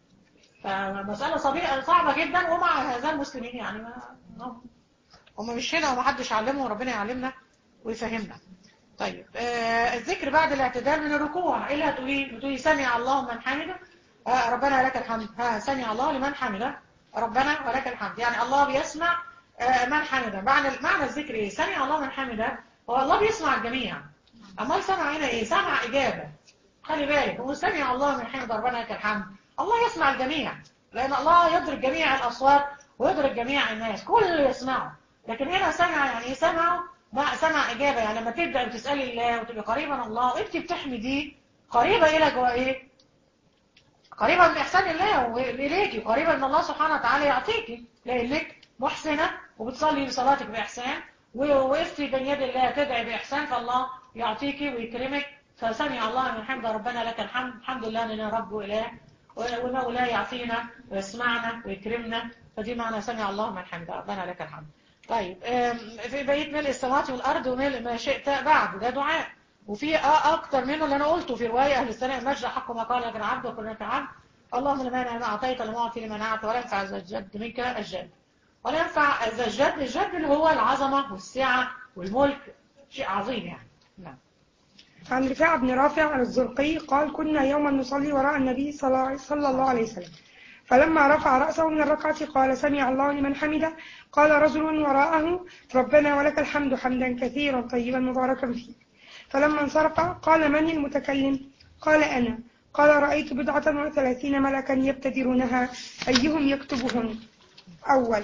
[SPEAKER 1] فمسألة صبي- صعبة جدا ومع هذا المسلمين يعني ما ما- هم مش هنا ومحدش علمهم وربنا يعلمنا ويفهمنا طيب آه الذكر بعد الاعتدال من الركوع ايه اللي هتقولي بتقولي سمع الله من حمده آه ربنا لك الحمد ها سمع الله لمن حمده ربنا ولك الحمد يعني الله بيسمع آه من حمده معنى معنى الذكر ايه سمع الله من حمده هو الله بيسمع الجميع اما سمع هنا ايه سمع اجابه خلي بالك هو سمع الله من حمد ربنا لك الحمد الله يسمع الجميع لان الله يدرك جميع الاصوات ويدرك جميع الناس كل يسمعه لكن هنا سمع يعني ايه سمعه ما سمع إجابة يعني لما تبدأ وتسألي الله وتبقى قريبة من الله وانت بتحمديه قريبة إلى جوا إيه قريبة من إحسان الله وإليكي قريبة من الله سبحانه وتعالى يعطيكي لأنك محسنة وبتصلي لصلاتك بإحسان ووقفتي بين يد الله تدعي بإحسان فالله يعطيكي ويكرمك فسمع الله من حمد ربنا لك الحمد الحمد لله لنا رب وإله ومولاه يعطينا ويسمعنا ويكرمنا فدي معنى سمع الله من حمد ربنا لك الحمد طيب آم، في بقية ملء السماوات والأرض وملء ما شئت بعد ده دعاء وفي أ- أكتر منه اللي أنا قلته في رواية أهل السنة المجد حق ما قال لك العبد وكلنا عبد اللهم لمن أنا أعطيت لما أعطي لمن أعطي ولا ينفع ذا الجد منك الجد ولا ينفع ذا الجد الجد اللي هو العظمة والسعة والملك شيء عظيم يعني نعم
[SPEAKER 2] عن رفاعة بن رافع الزرقي قال كنا يوما نصلي وراء النبي صلى الله- صلى الله عليه وسلم فلما رفع رأسه من الركعة قال سمع الله لمن حمده قال رجل وراءه ربنا ولك الحمد حمدا كثيرا طيبا مباركا فيه فلما انصرف قال من المتكلم قال أنا قال رأيت بضعة وثلاثين ملكا يبتدرونها أيهم يكتبهن أول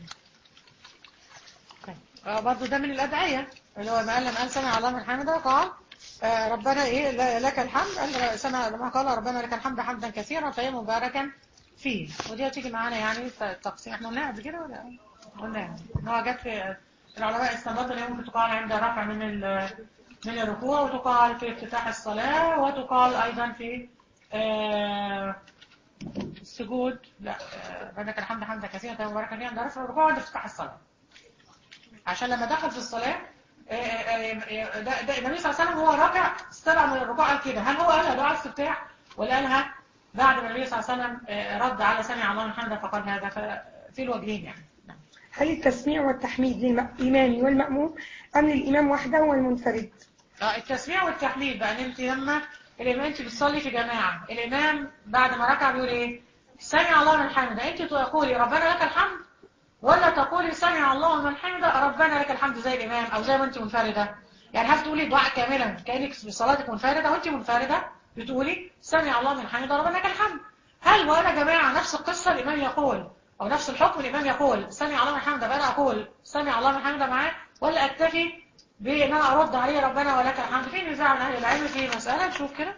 [SPEAKER 1] آه، برضو ده من الأدعية اللي هو ما قال لما قال سمع الله من حمده قال آه، ربنا إيه ل- لك الحمد قال سمع لما قال ربنا لك الحمد حمدا كثيرا طيبا مباركا فيه ودي هتيجي معانا يعني ت- تقسيم احنا قلناها قبل كده ولا قلناها ان هو جت في العلماء استنبطوا ان هي ممكن تقال عند رفع من ال- من الركوع وتقال في افتتاح الصلاة وتقال أيضا في آه، السجود لا آه، ربنا لك الحمد حمدا كثيرا طيبا مباركا فيه عند رفع الركوع وعند افتتاح الصلاة عشان لما دخل في الصلاة آه، آه، آه، ده ده النبي صلى الله عليه وسلم وهو راكع استلع من الركوع قال كده هل هو قالها دعاء استفتاح ولا قالها بعد ما النبي صلى الله عليه وسلم آه، رد على سمع الله من حمده فقال هذا ففي الوجهين يعني نعم.
[SPEAKER 2] هل التسميع والتحميد للإمام والمأموم أم للإمام وحده والمنفرد
[SPEAKER 1] آه، التسميع والتحميد بقى ان انت لما الامام انت بتصلي في جماعه الامام بعد ما ركع بيقول ايه سمع الله من حمده انت تقولي ربنا لك الحمد ولا تقولي سمع الله من حمده ربنا لك الحمد زي الامام او زي ما انت منفرده يعني هل تقولي دعاء كاملا كانك في صلاتك منفرده وانت منفرده بتقولي سمع الله من حمده ربنا لك الحمد هل وانا جماعه نفس القصه الامام يقول او نفس الحكم الامام يقول سمع الله من حمده فانا اقول سمع الله من حمده معاه ولا اكتفي بان انا ارد عليه ربنا ولك الحمد في نزاع من اهل العلم في مساله نشوف كده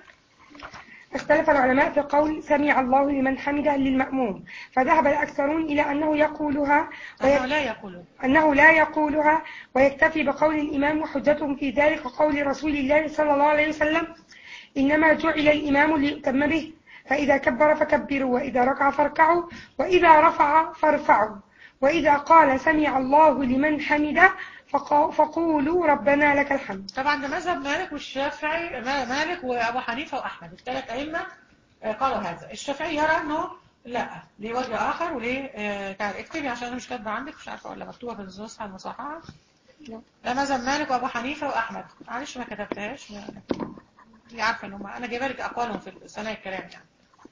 [SPEAKER 2] اختلف العلماء في قول سمع الله لمن حمده للمأموم فذهب الأكثرون إلى أنه يقولها
[SPEAKER 1] انه
[SPEAKER 2] وي...
[SPEAKER 1] لا يقولون
[SPEAKER 2] أنه لا يقولها ويكتفي بقول الإمام وحجتهم في ذلك قول رسول الله صلى الله عليه وسلم إنما جعل الإمام ليؤتم به فإذا كبر فكبروا وإذا ركع فاركعوا وإذا رفع فارفعوا وإذا قال سمع الله لمن حمده فقا- فقولوا ربنا لك الحمد
[SPEAKER 1] طبعا ده مذهب مالك والشافعي ما- مالك وابو حنيفه واحمد الثلاث ائمه آه، قالوا هذا الشافعي يرى انه لا ليه وجه اخر وليه آه، تعال اكتبي عشان انا مش كاتبه عندك مش عارفه ولا مكتوبه في النسخه المصححه ده مذهب مالك وابو حنيفه واحمد معلش ما كتبتهاش ما- دي عارفه ان هم انا جايبه لك اقوالهم في ثنايا الكلام يعني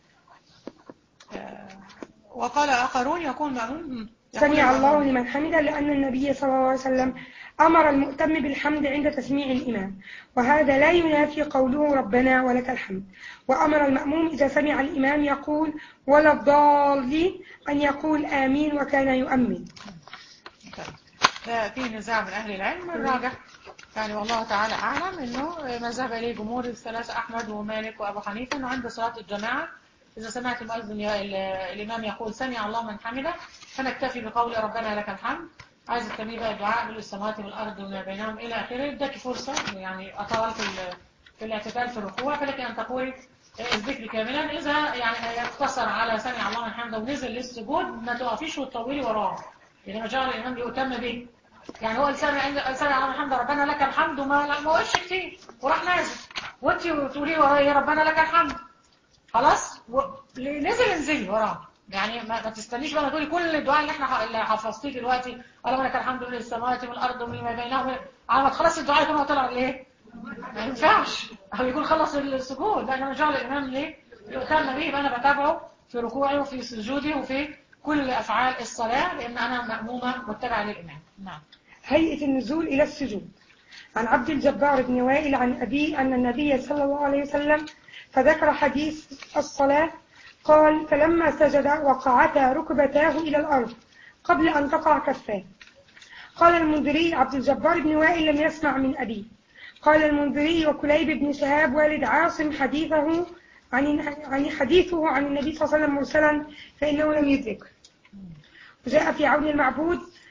[SPEAKER 1] آه، وقال اخرون يكون مأمون يكون
[SPEAKER 2] سمع الله
[SPEAKER 1] مأمون.
[SPEAKER 2] لمن حمده لأن النبي صلى الله عليه وسلم أمر المؤتم بالحمد عند تسميع الإمام وهذا لا ينافي قوله ربنا ولك الحمد وأمر المأموم إذا سمع الإمام يقول ولا الضالين أن يقول آمين وكان يؤمن
[SPEAKER 1] ده في نزاع من أهل العلم الراجح يعني والله تعالى أعلم أنه ما ذهب إليه جمهور الثلاثة أحمد ومالك وأبو حنيفة أنه عند صلاة الجماعة إذا سمعت المؤذن ي- ال- الإمام يقول سمع الله من حمده فنكتفي بقول ربنا لك الحمد عايز التنبيه بقى الدعاء من السماوات والأرض وما بينهم إلى آخره يديك فرصة يعني أطول في ال- في الاعتدال في الركوع فلك أن تقولي الذكر كاملا إذا يعني يقتصر على سمع الله من حمده ونزل للسجود ما تقفيش وتطولي وراه يعني ما جعل الإمام يؤتم به يعني هو سامع عند سامع الله الحمد ربنا لك الحمد وما لا ما وقفش كتير وراح نازل وانت تقولي وراه يا ربنا لك الحمد خلاص و... نزل انزلي وراه يعني ما, ما تستنيش بقى تقولي كل الدعاء اللي احنا ح- اللي حفظتيه دلوقتي اللهم لك الحمد لله السماوات والارض وما بينهما على ما تخلص الدعاء يكون هو طلع ليه؟ ما ينفعش او يكون خلص السجود لان انا جعل الامام ليه؟ يؤتم به يبقى انا بتابعه في ركوعي وفي سجودي وفي كل افعال الصلاه لان انا مامومه متبعه للامام نعم
[SPEAKER 2] هيئة النزول إلى السجود عن عبد الجبار بن وائل عن أبي أن النبي صلى الله عليه وسلم فذكر حديث الصلاة قال فلما سجد وقعتا ركبتاه إلى الأرض قبل أن تقع كفاه قال المنذري عبد الجبار بن وائل لم يسمع من أبيه قال المنذري وكليب بن شهاب والد عاصم حديثه عن عن حديثه عن النبي صلى الله عليه وسلم مرسلا فإنه لم يدرك وجاء في عون المعبود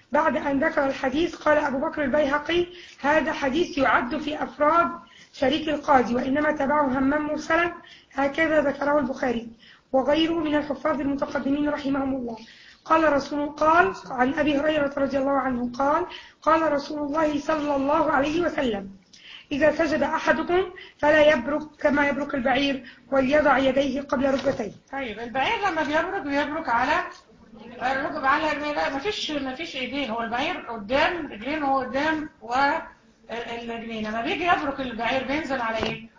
[SPEAKER 2] بعد أن ذكر الحديث قال أبو بكر البيهقي هذا حديث يعد في أفراد شريك القاضي وإنما تبعه همام مرسلا هكذا ذكره البخاري وغيره من الحفاظ المتقدمين رحمهم الله قال رسول قال عن أبي هريرة رضي الله عنه قال قال رسول الله صلى الله عليه وسلم إذا سجد أحدكم فلا يبرك كما يبرك البعير وليضع يديه قبل ركبتيه
[SPEAKER 1] طيب البعير لما بيبرك بيبرك على الركب على لا مفيش مفيش ايدين هو البعير قدام رجلين هو قدام والرجلين لما بيجي يبرك البعير بينزل على ايه؟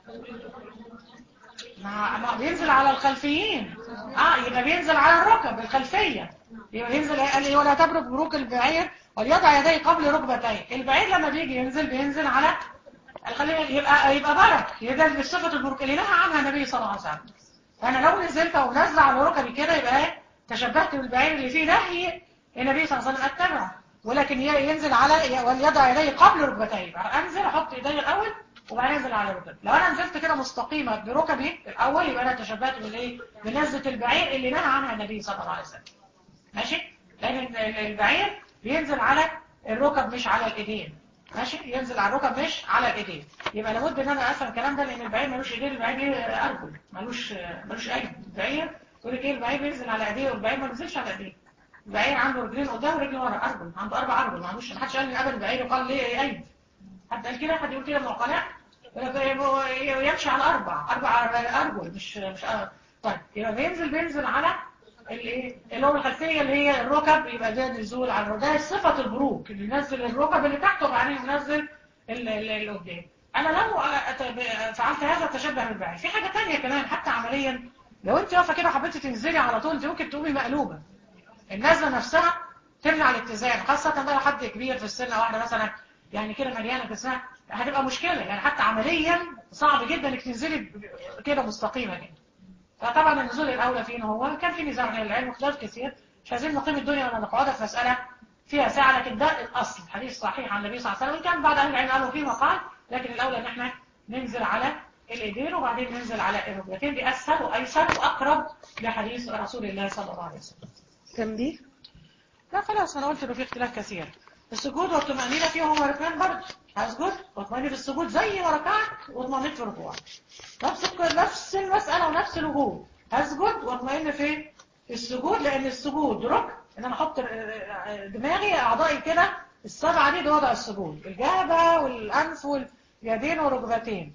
[SPEAKER 1] ما ما بينزل على الخلفيين اه يبقى بينزل على الركب الخلفيه يبقى بينزل قال لي ولا تبرك بروك البعير وليضع يديه قبل ركبتيه البعير لما بيجي ينزل بينزل على الخلفيه يبقى يبقى برك يبقى دي صفه البروك اللي نهى عنها النبي صلى الله عليه وسلم فانا لو نزلت او نازله على ركبي كده يبقى ايه تشبهت بالبعير اللي فيه نهي النبي صلى الله عليه وسلم اتبعه ولكن ي- ينزل على وليضع يديه قبل ركبتيه يبقى انزل احط ايدي الاول وبعدين انزل على ركبتي لو انا نزلت كده مستقيمه بركبي الاول يبقى انا تشبهت بالايه بنزله البعير اللي نهى عنها النبي صلى الله عليه وسلم ماشي لان ال- ال- البعير بينزل على الركب مش على الايدين ماشي ينزل على الركب مش على الايدين يبقى لابد ان انا افهم الكلام ده لان البعير ملوش ايدين البعير ليه ارجل ملوش ملوش ايد البعير يقول لك ايه البعير بينزل على ايديه والبعير ما بينزلش على ايديه البعير عنده رجلين قدام ورجل ورا ارجل عنده اربع ارجل ما عندوش ما حدش قال لي ابدا البعير يقال ليه ايه ايد حد قال كده حد يقول كده من العقلاء يقول لك إيه هو يمشي على اربع اربع ارجل مش مش أرجل. طيب يبقى بينزل بينزل على الايه اللي هو الخلفيه اللي هي الركب يبقى ده نزول على الركب ده صفه البروك اللي ينزل الركب اللي تحته وبعدين ينزل ال- ال- اللي قدام انا لو أت- فعلت هذا تشبه بالبعير في حاجه تانية كمان حتى عمليا لو انت واقفه كده حبيتي تنزلي على طول انت ممكن تقومي مقلوبه النازله نفسها تمنع الاتزان خاصه بقى لو حد كبير في السن او واحده مثلا يعني كده مليانه جسمها هتبقى مشكله يعني حتى عمليا صعب جدا انك تنزلي ب- كده مستقيمه كده فطبعا النزول الاولى فين هو كان في نزاع من العلم وخلاف كثير مش عايزين نقيم الدنيا ولا نقعدها في مساله فيها ساعه لكن ده الاصل حديث صحيح عن النبي صلى الله عليه وسلم كان بعض اهل العلم قالوا فيه مقال لكن الاولى ان احنا ننزل على الايدين وبعدين ننزل على الركبتين دي اسهل وايسر واقرب لحديث رسول الله صلى الله عليه وسلم
[SPEAKER 2] تنبيه
[SPEAKER 1] لا خلاص انا قلت انه في اختلاف كثير السجود والطمأنينة فيهم هما ركنان برضه هسجد واطمئن في السجود زي ما ركعت واطمئنت في الركوع نفس الك- نفس المسألة ونفس الوجود هسجد واطمئن في السجود لأن السجود ركن إن أنا أحط ر- دماغي أعضائي كده السبعة دي ده وضع السجود الجبهة والأنف واليدين والركبتين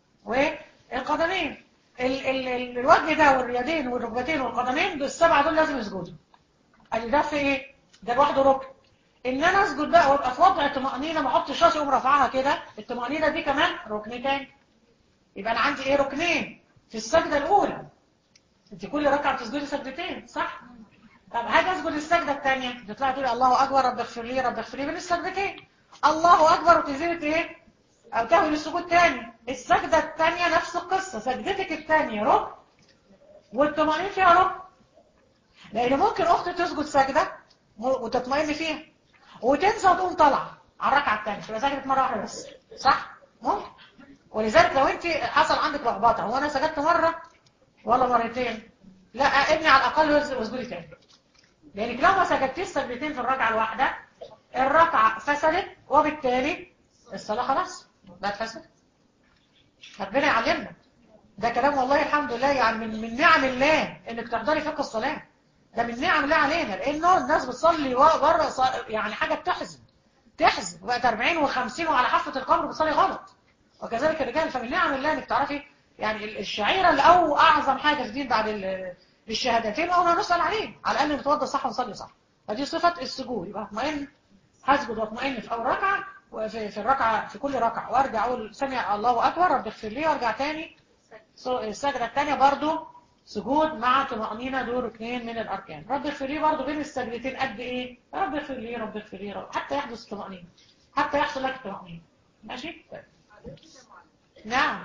[SPEAKER 1] والقدمين ال ال ال الوجه ده واليدين والركبتين والقدمين السبعة دول لازم يسجدوا قال ده في ايه ده لوحده ركن ان انا اسجد بقى وابقى في وضع الطمأنينة ما احطش راسي اقوم رافعها كده الطمأنينة دي كمان ركن تاني يبقى انا عندي ايه ركنين في السجدة الاولى انت كل ركعة بتسجدي سجدتين صح طب هاجي اسجد السجدة الثانية تطلعي تقولي الله اكبر رب اغفر لي رب اغفر لي بين السجدتين الله اكبر وتنزلي ايه او تهوي للسجود تاني السجدة الثانية نفس القصة سجدتك الثانية ركن والطمأنينة فيها ركن لان ممكن اخت تسجد سجدة وتطمئن فيها وتنسى وتقوم طالعه على الركعه الثانيه تبقى سجدت مره واحده بس صح ممكن ولذلك لو انت حصل عندك لخبطه هو انا سجدت مره ولا مرتين لا ابني على الاقل واسجدي تاني لانك لو ما سجدتيش سجدتين في الركعه الواحده الركعه فسدت وبالتالي الصلاه خلاص بقت فسدت ربنا يعلمنا ده كلام والله الحمد لله يعني من من نعم الله انك تحضري فقه الصلاه ده من نعم الله علينا لانه الناس بتصلي بره يعني حاجه بتحزن تحزن بقت 40 و50 وعلى حافه القبر بتصلي غلط وكذلك الرجال فمن نعم الله انك تعرفي يعني الشعيره اللي او اعظم حاجه في الدين بعد ال- الشهادتين او نسال عليه على الاقل نتوضى صح ونصلي صح فدي صفه السجود يبقى اطمئن هسجد واطمئن في اول ركعه وفي في الركعه في كل ركعه وارجع اقول سمع الله اكبر رب اغفر لي وارجع تاني السجده الثانيه برضو سجود مع طمأنينة دول اثنين من الأركان رب اغفر لي برضه بين السجدتين قد إيه رب اغفر لي رب اغفر لي رب حتى يحدث طمأنينة حتى يحصل لك طمأنينة ماشي طيب. نعم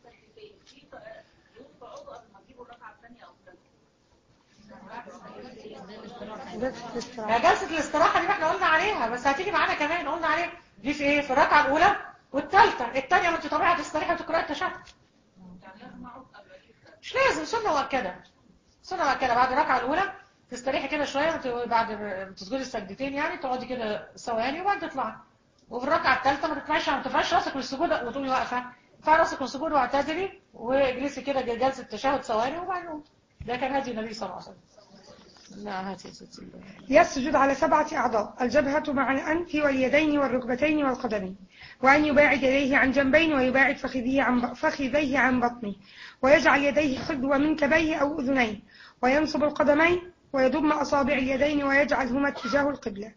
[SPEAKER 1] يا جلسة الاستراحة دي ما احنا قلنا عليها بس هتيجي معانا كمان قلنا عليها دي في ايه في الركعة الأولى والثالثة الثانية ما انت طبيعي هتستريحي وتقرأي التشهد مش لازم سنة مؤكدة سنة مؤكدة بعد الركعة الأولى تستريحي كده شويه وت- بعد ما تسجدي السجدتين يعني تقعدي كده ثواني وبعدين تطلعي وفي الركعه الثالثه ما تطلعيش ما ترفعيش راسك من السجود وتقومي واقفه ارفعي راسك من السجود واعتدلي واجلسي كده جلسه تشهد ثواني وبعدين قومي. ده كان هدي النبي صلى الله عليه وسلم لا هاتي يا ستي
[SPEAKER 2] يسجد على سبعة أعضاء الجبهة مع الأنف واليدين والركبتين والقدمين وأن يباعد يديه عن جنبين ويباعد فخذيه عن فخذيه عن بطنه ويجعل يديه حذو منكبيه أو أذنيه وينصب القدمين ويضم أصابع اليدين ويجعلهما اتجاه القبلة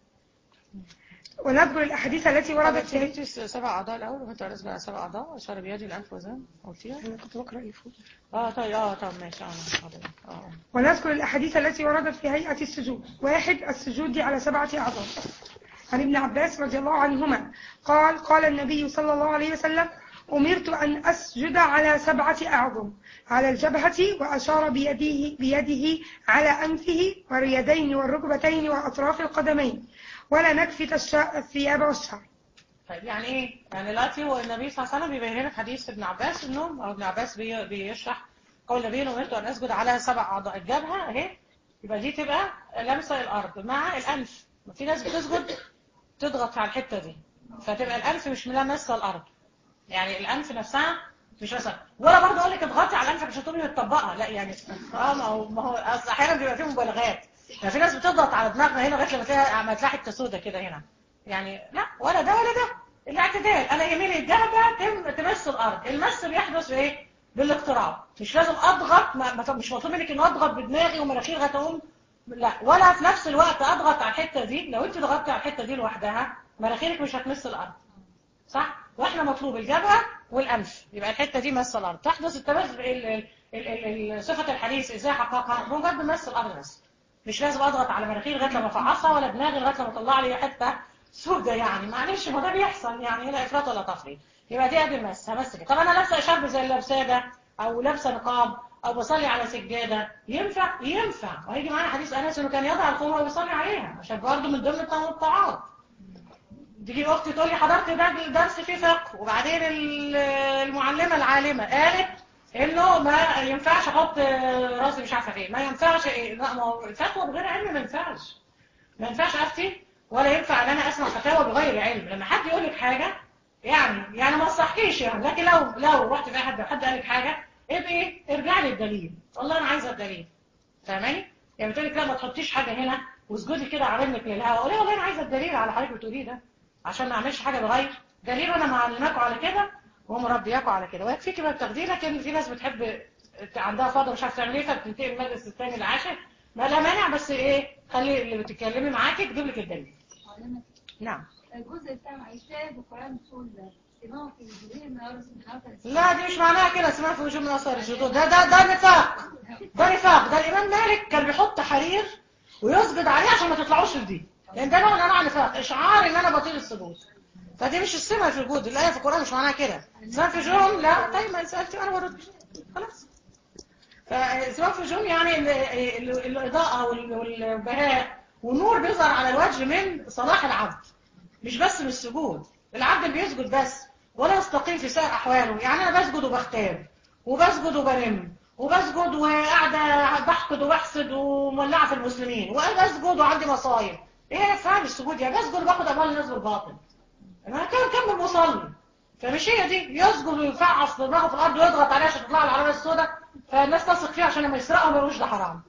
[SPEAKER 2] ونذكر الأحاديث التي وردت في
[SPEAKER 1] قلتي سبع اعضاء الاول وانت راسك على سبع اعضاء اشار بيدي الانف وزن قلتيها
[SPEAKER 2] أنا كنت بقرأ اللي فوق
[SPEAKER 1] اه طيب اه طب ماشي اه حاضر. اه
[SPEAKER 2] ونذكر الأحاديث التي وردت في هيئة السجود واحد السجود على سبعة أعضاء عن ابن عباس رضي الله عنهما قال قال النبي صلى الله عليه وسلم أمرت أن أسجد على سبعة أعظم على الجبهة وأشار بيده, بيده على أنفه واليدين والركبتين وأطراف القدمين ولا نكفت الش- الثياب والشعر
[SPEAKER 1] طيب يعني ايه؟ يعني دلوقتي هو النبي صلى الله عليه وسلم بيبين لنا في حديث ابن عباس انه او ابن عباس بي بيشرح قول النبي انه امرت ان اسجد على سبع اعضاء الجبهه اهي يبقى دي تبقى لامسه الارض مع الانف في ناس بتسجد تضغط على الحته دي فتبقى الانف مش ملامسه الارض يعني الانف نفسها مش مثلا ولا برضه اقول لك اضغطي على الانف عشان تقومي متطبقه لا يعني اه ما هو ما هو أصل احيانا بيبقى فيه مبالغات يعني في ناس بتضغط على دماغنا هنا لغايه لما تلاقي ما تلاقي حته سودا كده هنا يعني لا ولا ده ولا ده الاعتدال انا يميني الجبهه تم تمس الارض المس بيحدث بايه بالاقتراب مش لازم اضغط ما ما- مش مطلوب منك ان اضغط بدماغي ومناخيري هتقوم لا ولا في نفس الوقت اضغط على الحته دي لو انت ضغطتي على الحته دي لوحدها مناخيرك مش هتمس الارض صح واحنا مطلوب الجبهه والانف يبقى الحته دي مس الارض تحدث التمس ال- ال- ال- ال- ال- صفه الحديث ازاي حققها مجرد مس الارض بس مش لازم اضغط على مناخيري لغايه لما افعصها ولا دماغي لغايه لما اطلع لي حته سودة يعني معلش ما ده بيحصل يعني هنا افراط ولا تفريط يبقى دي ادي مس همس كده طب انا لابسه شرب زي اللي لابساه ده او لابسه نقاب او بصلي على سجاده ينفع ينفع وهيجي معانا حديث انس انه كان يضع الخمره ويصلي عليها عشان برضه من ضمن التطوعات تيجي اختي تقول لي حضرت ده درس فيه فقه وبعدين ال- المعلمه العالمه قالت انه ما ينفعش احط راسي مش عارفه فين ما ينفعش ايه لا ما هو الفتوى بغير علم ما ينفعش ما ينفعش افتي ولا ينفع ان انا اسمع فتاوى بغير علم لما حد يقول لك حاجه يعني يعني ما تصحكيش يعني لكن لو لو رحت في اي حد حد قال لك حاجه ابقي ارجعي للدليل والله انا عايزه الدليل فاهماني يعني بتقول لك لا ما تحطيش حاجه هنا واسجدي كده على رجلك للهواء قولي والله انا عايزه الدليل على حضرتك بتقوليه ده عشان ما اعملش حاجه بغير دليل وانا معلماكم على كده ومربياكم على كده ويكفيكي بقى بتاخديه لكن في ناس بتحب عندها فضل مش عارفه تعمل ايه فبتنتقل المجلس الثاني العاشر ما لا مانع بس ايه خلي اللي بتتكلمي معاكي تجيب لك الدليل نعم
[SPEAKER 4] الجزء بتاع عيسى بالقرآن بتقول إمام في جبريل من أرسل من أرسل
[SPEAKER 1] لا دي مش معناها كده اسمها في وجوب من اثار السجود ده ده ده نفاق ده نفاق ده الامام مالك كان بيحط حرير ويسجد عليه عشان ما تطلعوش لدي لان ده نوع من انواع النفاق اشعار ان انا بطيل السجود فدي مش السمه في الوجود الايه في القران مش معناها كده اسمها في جون لا طيب ما سالتي انا برد خلاص فاسمها في جون يعني ال- ال- الاضاءه وال- والبهاء والنور بيظهر على الوجه من صلاح العبد مش بس من السجود العبد اللي بيسجد بس ولا يستقيم في سائر احواله يعني انا بسجد وبختار وبسجد وبنم وبسجد وقاعده بحقد وبحسد ومولعه في المسلمين وبسجد وعندي مصايب ايه افعال السجود يعني بسجد وباخد اموال الناس بالباطل انا كان كمل مصلي فمش هي دي يسجد ويفعص دماغه في الارض ويضغط عليها عشان تطلع العربيه السوداء فالناس تثق فيه عشان لما يسرقها ما يقولوش ده حرام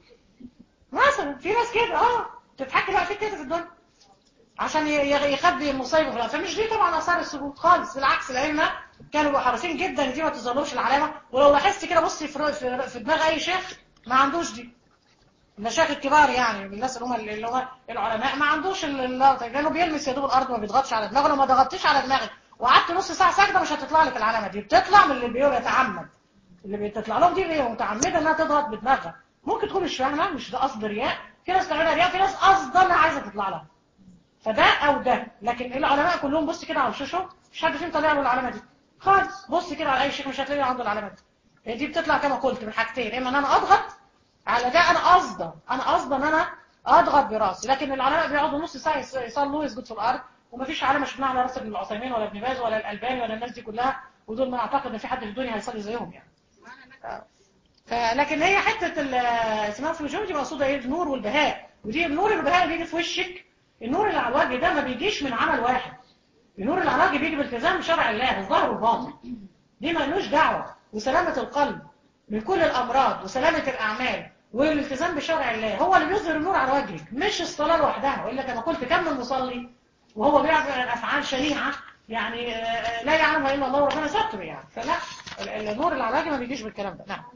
[SPEAKER 1] مثلا في ناس كده اه تتحكي بقى في كده في الدنيا عشان ي- ي- يخبي المصيبه في الأرض. فمش دي طبعا اثار السجود خالص بالعكس الائمه كانوا حريصين جدا ان دي ما تظهرلوش العلامه ولو لاحظت كده بصي في في- في دماغ اي شيخ ما عندوش دي المشايخ الكبار يعني الناس اللي هم اللي هم العلماء ما عندوش ال- اللقطه دي، لانه بيلمس يا دوب الارض ما بيضغطش على دماغه لو ما ضغطتيش على دماغك وقعدت نص ساعه ساجده مش هتطلع لك العلامه دي بتطلع من اللي بيقول يتعمد اللي بتطلع لهم دي هي متعمده انها تضغط بدماغها ممكن تكون مش فاهمه مش ده قصد رياء في ناس تعملها رياء في ناس قصدا انها عايزه تطلع لها فده او ده لكن العلماء كلهم بص كده على وشوشهم مش حد فيهم طالع له العلامه دي خالص بص كده على اي شيخ مش هتلاقي عنده العلامه دي هي دي بتطلع كما قلت من حاجتين اما ان انا اضغط على ده انا قصدا انا قصدا ان انا اضغط براسي لكن العلماء بيقعدوا نص ساعه يص- يصلوا ويسجدوا في الارض ومفيش علامه شفناها على راس ابن العثيمين ولا ابن باز ولا الالباني ولا الناس دي كلها ودول ما اعتقد ان في حد في الدنيا هيصلي زيهم يعني آه. فلكن هي حته ال- اسمها في الوجوه دي مقصوده ايه النور والبهاء ودي النور البهاء اللي بيجي في وشك النور اللي على الوجه ده ما بيجيش من عمل واحد النور اللي على الوجه بيجي بالتزام بشرع الله الظاهر والباطن دي ملوش دعوه وسلامه القلب من كل الامراض وسلامه الاعمال والالتزام بشرع الله هو اللي بيظهر النور على وجهك مش الصلاه لوحدها والا كما قلت كم المصلي وهو بيعمل افعال شنيعه يعني آه، لا يعلمها الا الله وربنا ستر يعني فلا ال- ال- النور اللي على الوجه ما بيجيش بالكلام ده نعم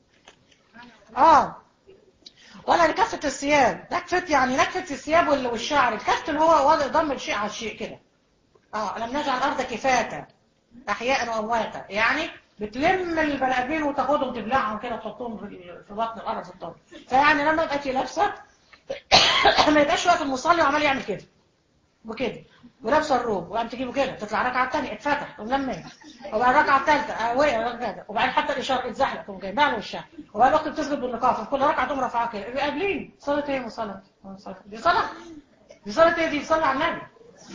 [SPEAKER 1] اه ولا نكفة الثياب نكفة يعني نكفة الثياب وال- والشعر الكفت اللي هو وضع ضم الشيء على الشيء كده اه لم نجعل الارض كفاتا احياء وامواتا يعني بتلم البني ادمين وتاخدهم تبلعهم كده تحطهم في في بطن الارض في الطرق فيعني لما يبقى في لابسه ما يبقاش وقت المصلي وعمال يعمل كده وكده ولابسه الروب وقام تجيبه كده تطلع ركعه الثانيه اتفتح تقوم لمين وبعد الركعه الثالثه وقع كده وبعدين حتى الاشاره اتزحلق تقوم جايبها له وشها وبعد وقت بتسجد بالنقاف في كل ركعه تقوم رافعاها كده يبقى قابلين صلاه ايه وصلاه دي صلاه دي صلاه ايه دي صلاه على النبي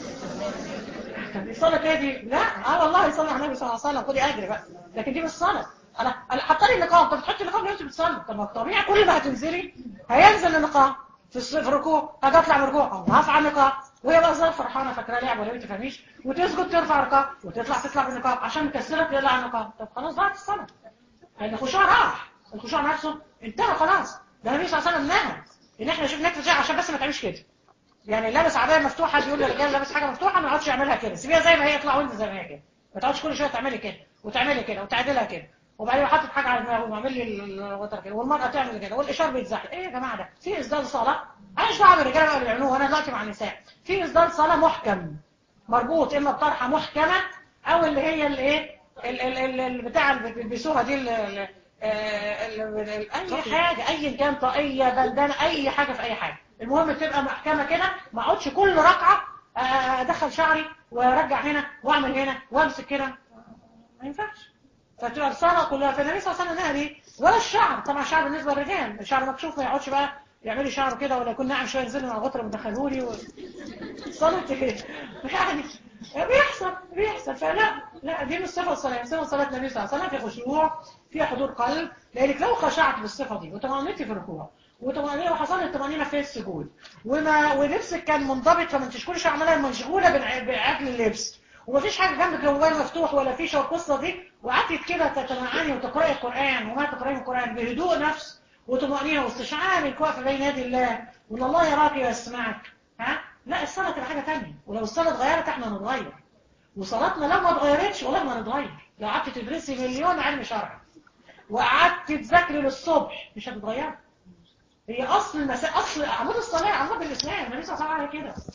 [SPEAKER 1] دي صلاه ايه دي لا اه والله صلاه على النبي صلى الله عليه وسلم خدي اجر بقى لكن دي مش صلاه انا انا حاطه لي النقاب طب بتحطي النقاب ليه وانت بتصلي طب ما الطبيعي كل ما هتنزلي هينزل النقاب في الص- في الركوع هاجي اطلع من الركوع اقوم رافعه النقاب وهي بقى زي فرحانه فاكره لعبه ولا ما تفهميش وتسجد ترفع الركاب وتطلع تطلع بالنقاب عشان مكسره تقلع النقاب طب خلاص ضاعت الصلاه لان الخشوع راح الخشوع نفسه انتهى خلاص ده النبي صلى الله عليه وسلم نهى ان احنا نشوف نكتب شيء عشان بس ما تعملش كده يعني لابس عبايه مفتوحه بيقول للرجال لابس حاجه مفتوحه ما يقعدش يعملها كده سيبيها زي ما هي اطلع وانت زي ما هي كده ما تقعدش كل شويه تعملي كده وتعملي كده وتعدلها كده وبعدين حاطط حاجه على دماغه وعامل لي الوتر كده والمراه تعمل كده والاشار بيتزحلق ايه يا جماعه ده في اصدار صلاه انا مش دعوه بالرجاله بقى اللي بيعملوه انا دلوقتي مع النساء في اصدار صلاه محكم مربوط اما بطرحه محكمه او اللي هي الايه ال- ال- ال- البتاع اللي بيلبسوها دي ال- ال- آه، ال- ال- اي حاجه ايا كان طاقيه بندانه اي حاجه في اي حاجه المهم تبقى محكمه كده ما اقعدش كل ركعه آه، ادخل شعري وارجع هنا واعمل هنا وامسك كده ما ينفعش فتبقى الصلاه كلها فالنبي صلى الله عليه وسلم نهى ليه ولا الشعر طبعا الشعر بالنسبه للرجال الشعر مكشوف ما يقعدش بقى يعملي شعره كده ولا يكون ناعم شويه ينزل مع الغطره مدخلهولي و... صلاة ايه يعني بيحصل بيحصل فلا لا دي مش صفة الصلاة صفة صلاة النبي صلى الله عليه وسلم في خشوع في حضور قلب لأنك لو خشعت بالصفة دي وطمأنيتي في الركوع وطمأنينة وحصل الطمأنينة في السجود وما ولبسك كان منضبط فما انتش كل شوية عمالة مشغولة بالع- بعدل اللبس ومفيش حاجة جنبك الموبايل مفتوح ولا فيش القصة دي وقعدت كده تتمعني وتقرأي القرآن وما تقرأي القرآن بهدوء نفس وطمأنينة واستشعار الوقف بين يدي الله وان الله يراك ويسمعك ها لا الصلاة تبقى حاجة تانية ولو الصلاة اتغيرت احنا نتغير وصلاتنا لو ما اتغيرتش والله ما نتغير لو قعدت تدرسي مليون علم شرعي وقعدت تذاكري للصبح مش هتتغير هي اصل المساء اصل عمود الصلاه عمود الاسلام النبي صلى الله عليه وسلم كده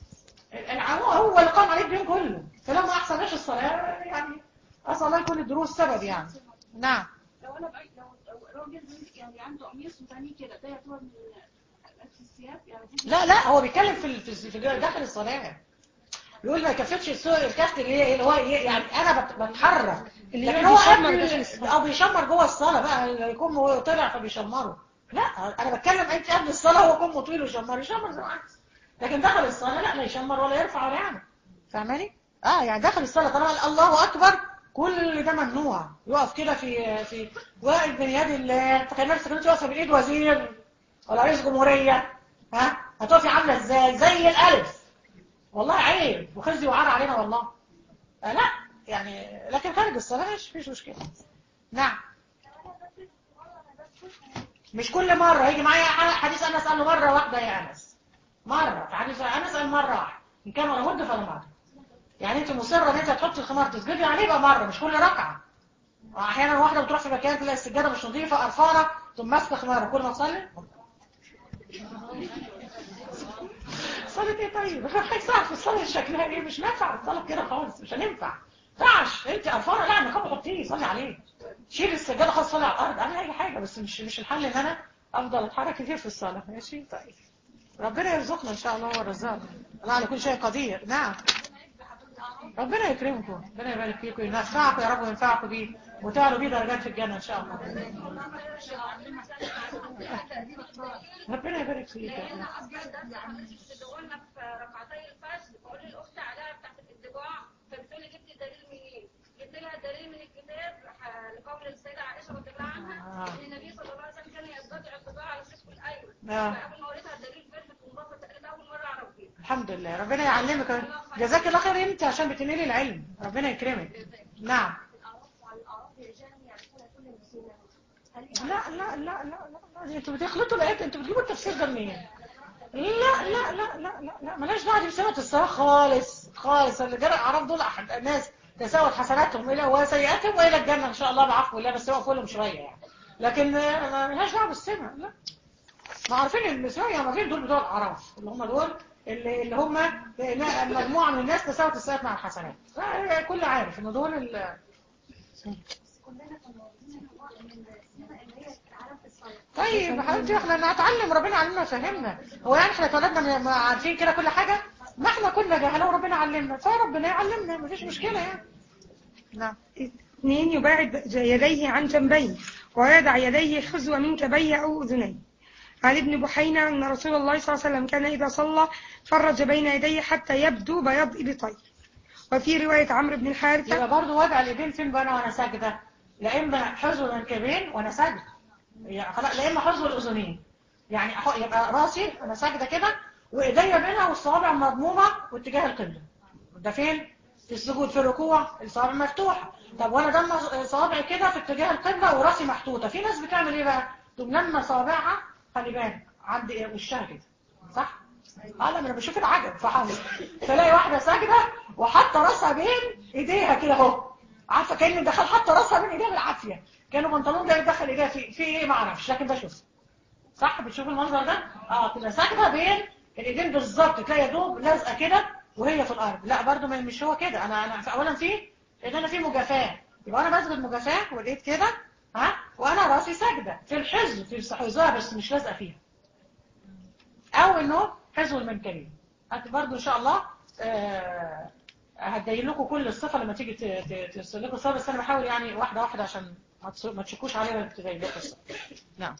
[SPEAKER 1] العمود هو اللي قام عليه الدين كله فلما احسنش الصلاه يعني اسال الله يكون الدروس سبب يعني نعم
[SPEAKER 5] لو انا بقى لو لو راجل يعني عنده قميص وتاني كده ده يعتبر من لبس الثياب يعني دي
[SPEAKER 1] لا لا هو بيتكلم في ال- في في داخل الصلاه يقول ما يكفتش السوق الكفت اللي هي اللي هو ي- يعني انا بت- بتحرك
[SPEAKER 2] اللي
[SPEAKER 1] لكن
[SPEAKER 2] هو
[SPEAKER 1] هو
[SPEAKER 2] بيشمر
[SPEAKER 1] قبل
[SPEAKER 2] داخل الصلاة.
[SPEAKER 1] او بيشمر جوه الصلاه بقى اللي يكون هو طلع فبيشمره لا انا بتكلم انت قبل الصلاه هو يكون مطيل ويشمر يشمر زي ما عايز لكن دخل الصلاه لا لا يشمر ولا يرفع ولا يعمل فاهماني اه يعني داخل الصلاه طالما قال الله اكبر كل ده ممنوع يقف كده في في واقف بين يد الله تخيل نفسك انت واقفه بايد وزير ولا رئيس جمهوريه ها هتقفي عامله ازاي زي الالف والله عيب وخزي وعار علينا والله آه لا يعني لكن خارج الصلاه مش فيش مشكله نعم مش كل مرة هيجي معايا حديث أنس قال له مرة واحدة يا أنس مرة في حديث أنس قال مرة واحدة إن كان ولا مدة فلا مرة يعني أنت مصرة إن أنت تحط الخمار تسجدي عليه يبقى مرة مش كل ركعة أحيانا واحدة بتروح في مكان تلاقي السجادة مش نظيفة قرفانة تقوم ماسكة خمارة كل ما تصلي صلاة ايه طيب؟ هيساعد في الصلاة شكلها ايه؟ مش نافع الصلاة كده خالص مش هننفع. ينفعش انت قرفانة لا النقاب حطيه صلي عليه. شيل السجادة خلاص صلي على الأرض اعمل أي حاجة بس مش مش الحل إن أنا أفضل أتحرك كتير في الصلاة ماشي طيب. ربنا يرزقنا إن شاء الله هو الرزاق. الله على كل شيء قدير نعم. ربنا يكرمكم ربنا يبارك فيكم وينفعكم يا رب وينفعكم بيه وتعلوا بيه درجات في الجنة إن شاء الله. ربنا يبارك فيك يا رب.
[SPEAKER 6] قلنا في ركعتي الفجر بقول للاخت علاء بتاعت الانطباع فبتقول لي جبت الدليل منين؟ جبت لها الدليل من الكتاب ح- لقول السيده عائشه رضي الله عنها ان النبي
[SPEAKER 1] كمان جزاك الله خير انت عشان بتنقلي العلم ربنا يكرمك نعم لا لا لا لا لا انتوا بتخلطوا الايات انتوا بتجيبوا التفسير ده منين لا لا لا لا لا لا مالهاش دعوه دي بسنه الصلاه خالص خالص اللي جرى اعراف دول احد الناس تساوت حسناتهم الى وسيئاتهم والى الجنه ان شاء الله بعفو الله بس يقفوا لهم شويه يعني لكن آه، ما لهاش دعوه بالسنه لا ما عارفين المسيحيين هم عارفين دول بتوع الاعراف اللي هم دول اللي, اللي هم مجموعه من الناس تساوت السيئات مع الحسنات آه، كل عارف ان دول ال-
[SPEAKER 4] كلنا كنا واخدين من السنة اللي هي بتتعرف في الصلاة
[SPEAKER 1] طيب حبيبتي احنا نتعلم ربنا علمنا وفهمنا هو يعني احنا اتولدنا م- عارفين كده كل حاجة ما احنا كنا جهلة وربنا علمنا فربنا يعلمنا مفيش مشكلة يعني نعم
[SPEAKER 2] اثنين يباعد يديه عن جنبيه ويدع يديه حزو منكبيه أو أذنيه عن ابن بحينة أن رسول الله صلى الله عليه وسلم كان إذا صلى فرج بين يديه حتى يبدو بياض إبطيه وفي رواية عمرو بن الحارثة
[SPEAKER 1] يبقى برضه وضع اليدين فين بقى انا وانا ساجدة لا اما حزو المنكبين وانا ساجد يعني خلاص لا اما حزو الاذنين يعني أح- يبقى راسي انا ساجدة كده وايديا بينها والصوابع مضمومة واتجاه القبلة ده فين في السجود في الركوع الصوابع مفتوحة طب وانا ضم صوابعي كده في اتجاه القبلة وراسي محطوطة في ناس بتعمل ايه بقى تقوم لما صوابعها خلي بالك عند إيه؟ وشها كده صح اه لا ما انا بشوف العجب فحافظ تلاقي واحده ساجده وحاطه راسها بين ايديها كده اهو عارفه كان دخل حاطه راسها بين ايديها بالعافيه كانوا بنطلون ده يدخل ايديها في في ايه ما اعرفش لكن بشوف صح بتشوف المنظر ده اه كده ساجده بين الايدين بالظبط تلاقي يا دوب لازقه كده وهي في الارض لا برضو ما- مش هو كده انا انا في اولا في ان انا في مجافاه يبقى انا بسجد مجافاه والايد كده ها وانا راسي ساجده في الحزب في حزوها بس مش لازقه فيها او انه حزو المنكبين هت- برضو ان شاء الله آه، هتبين لكم كل الصفه لما تيجي ت- ت- تسلكوا الصفه بس انا بحاول يعني واحده واحده عشان ما تس- ما تشكوش عليا ولا تبين لكم الصفه نعم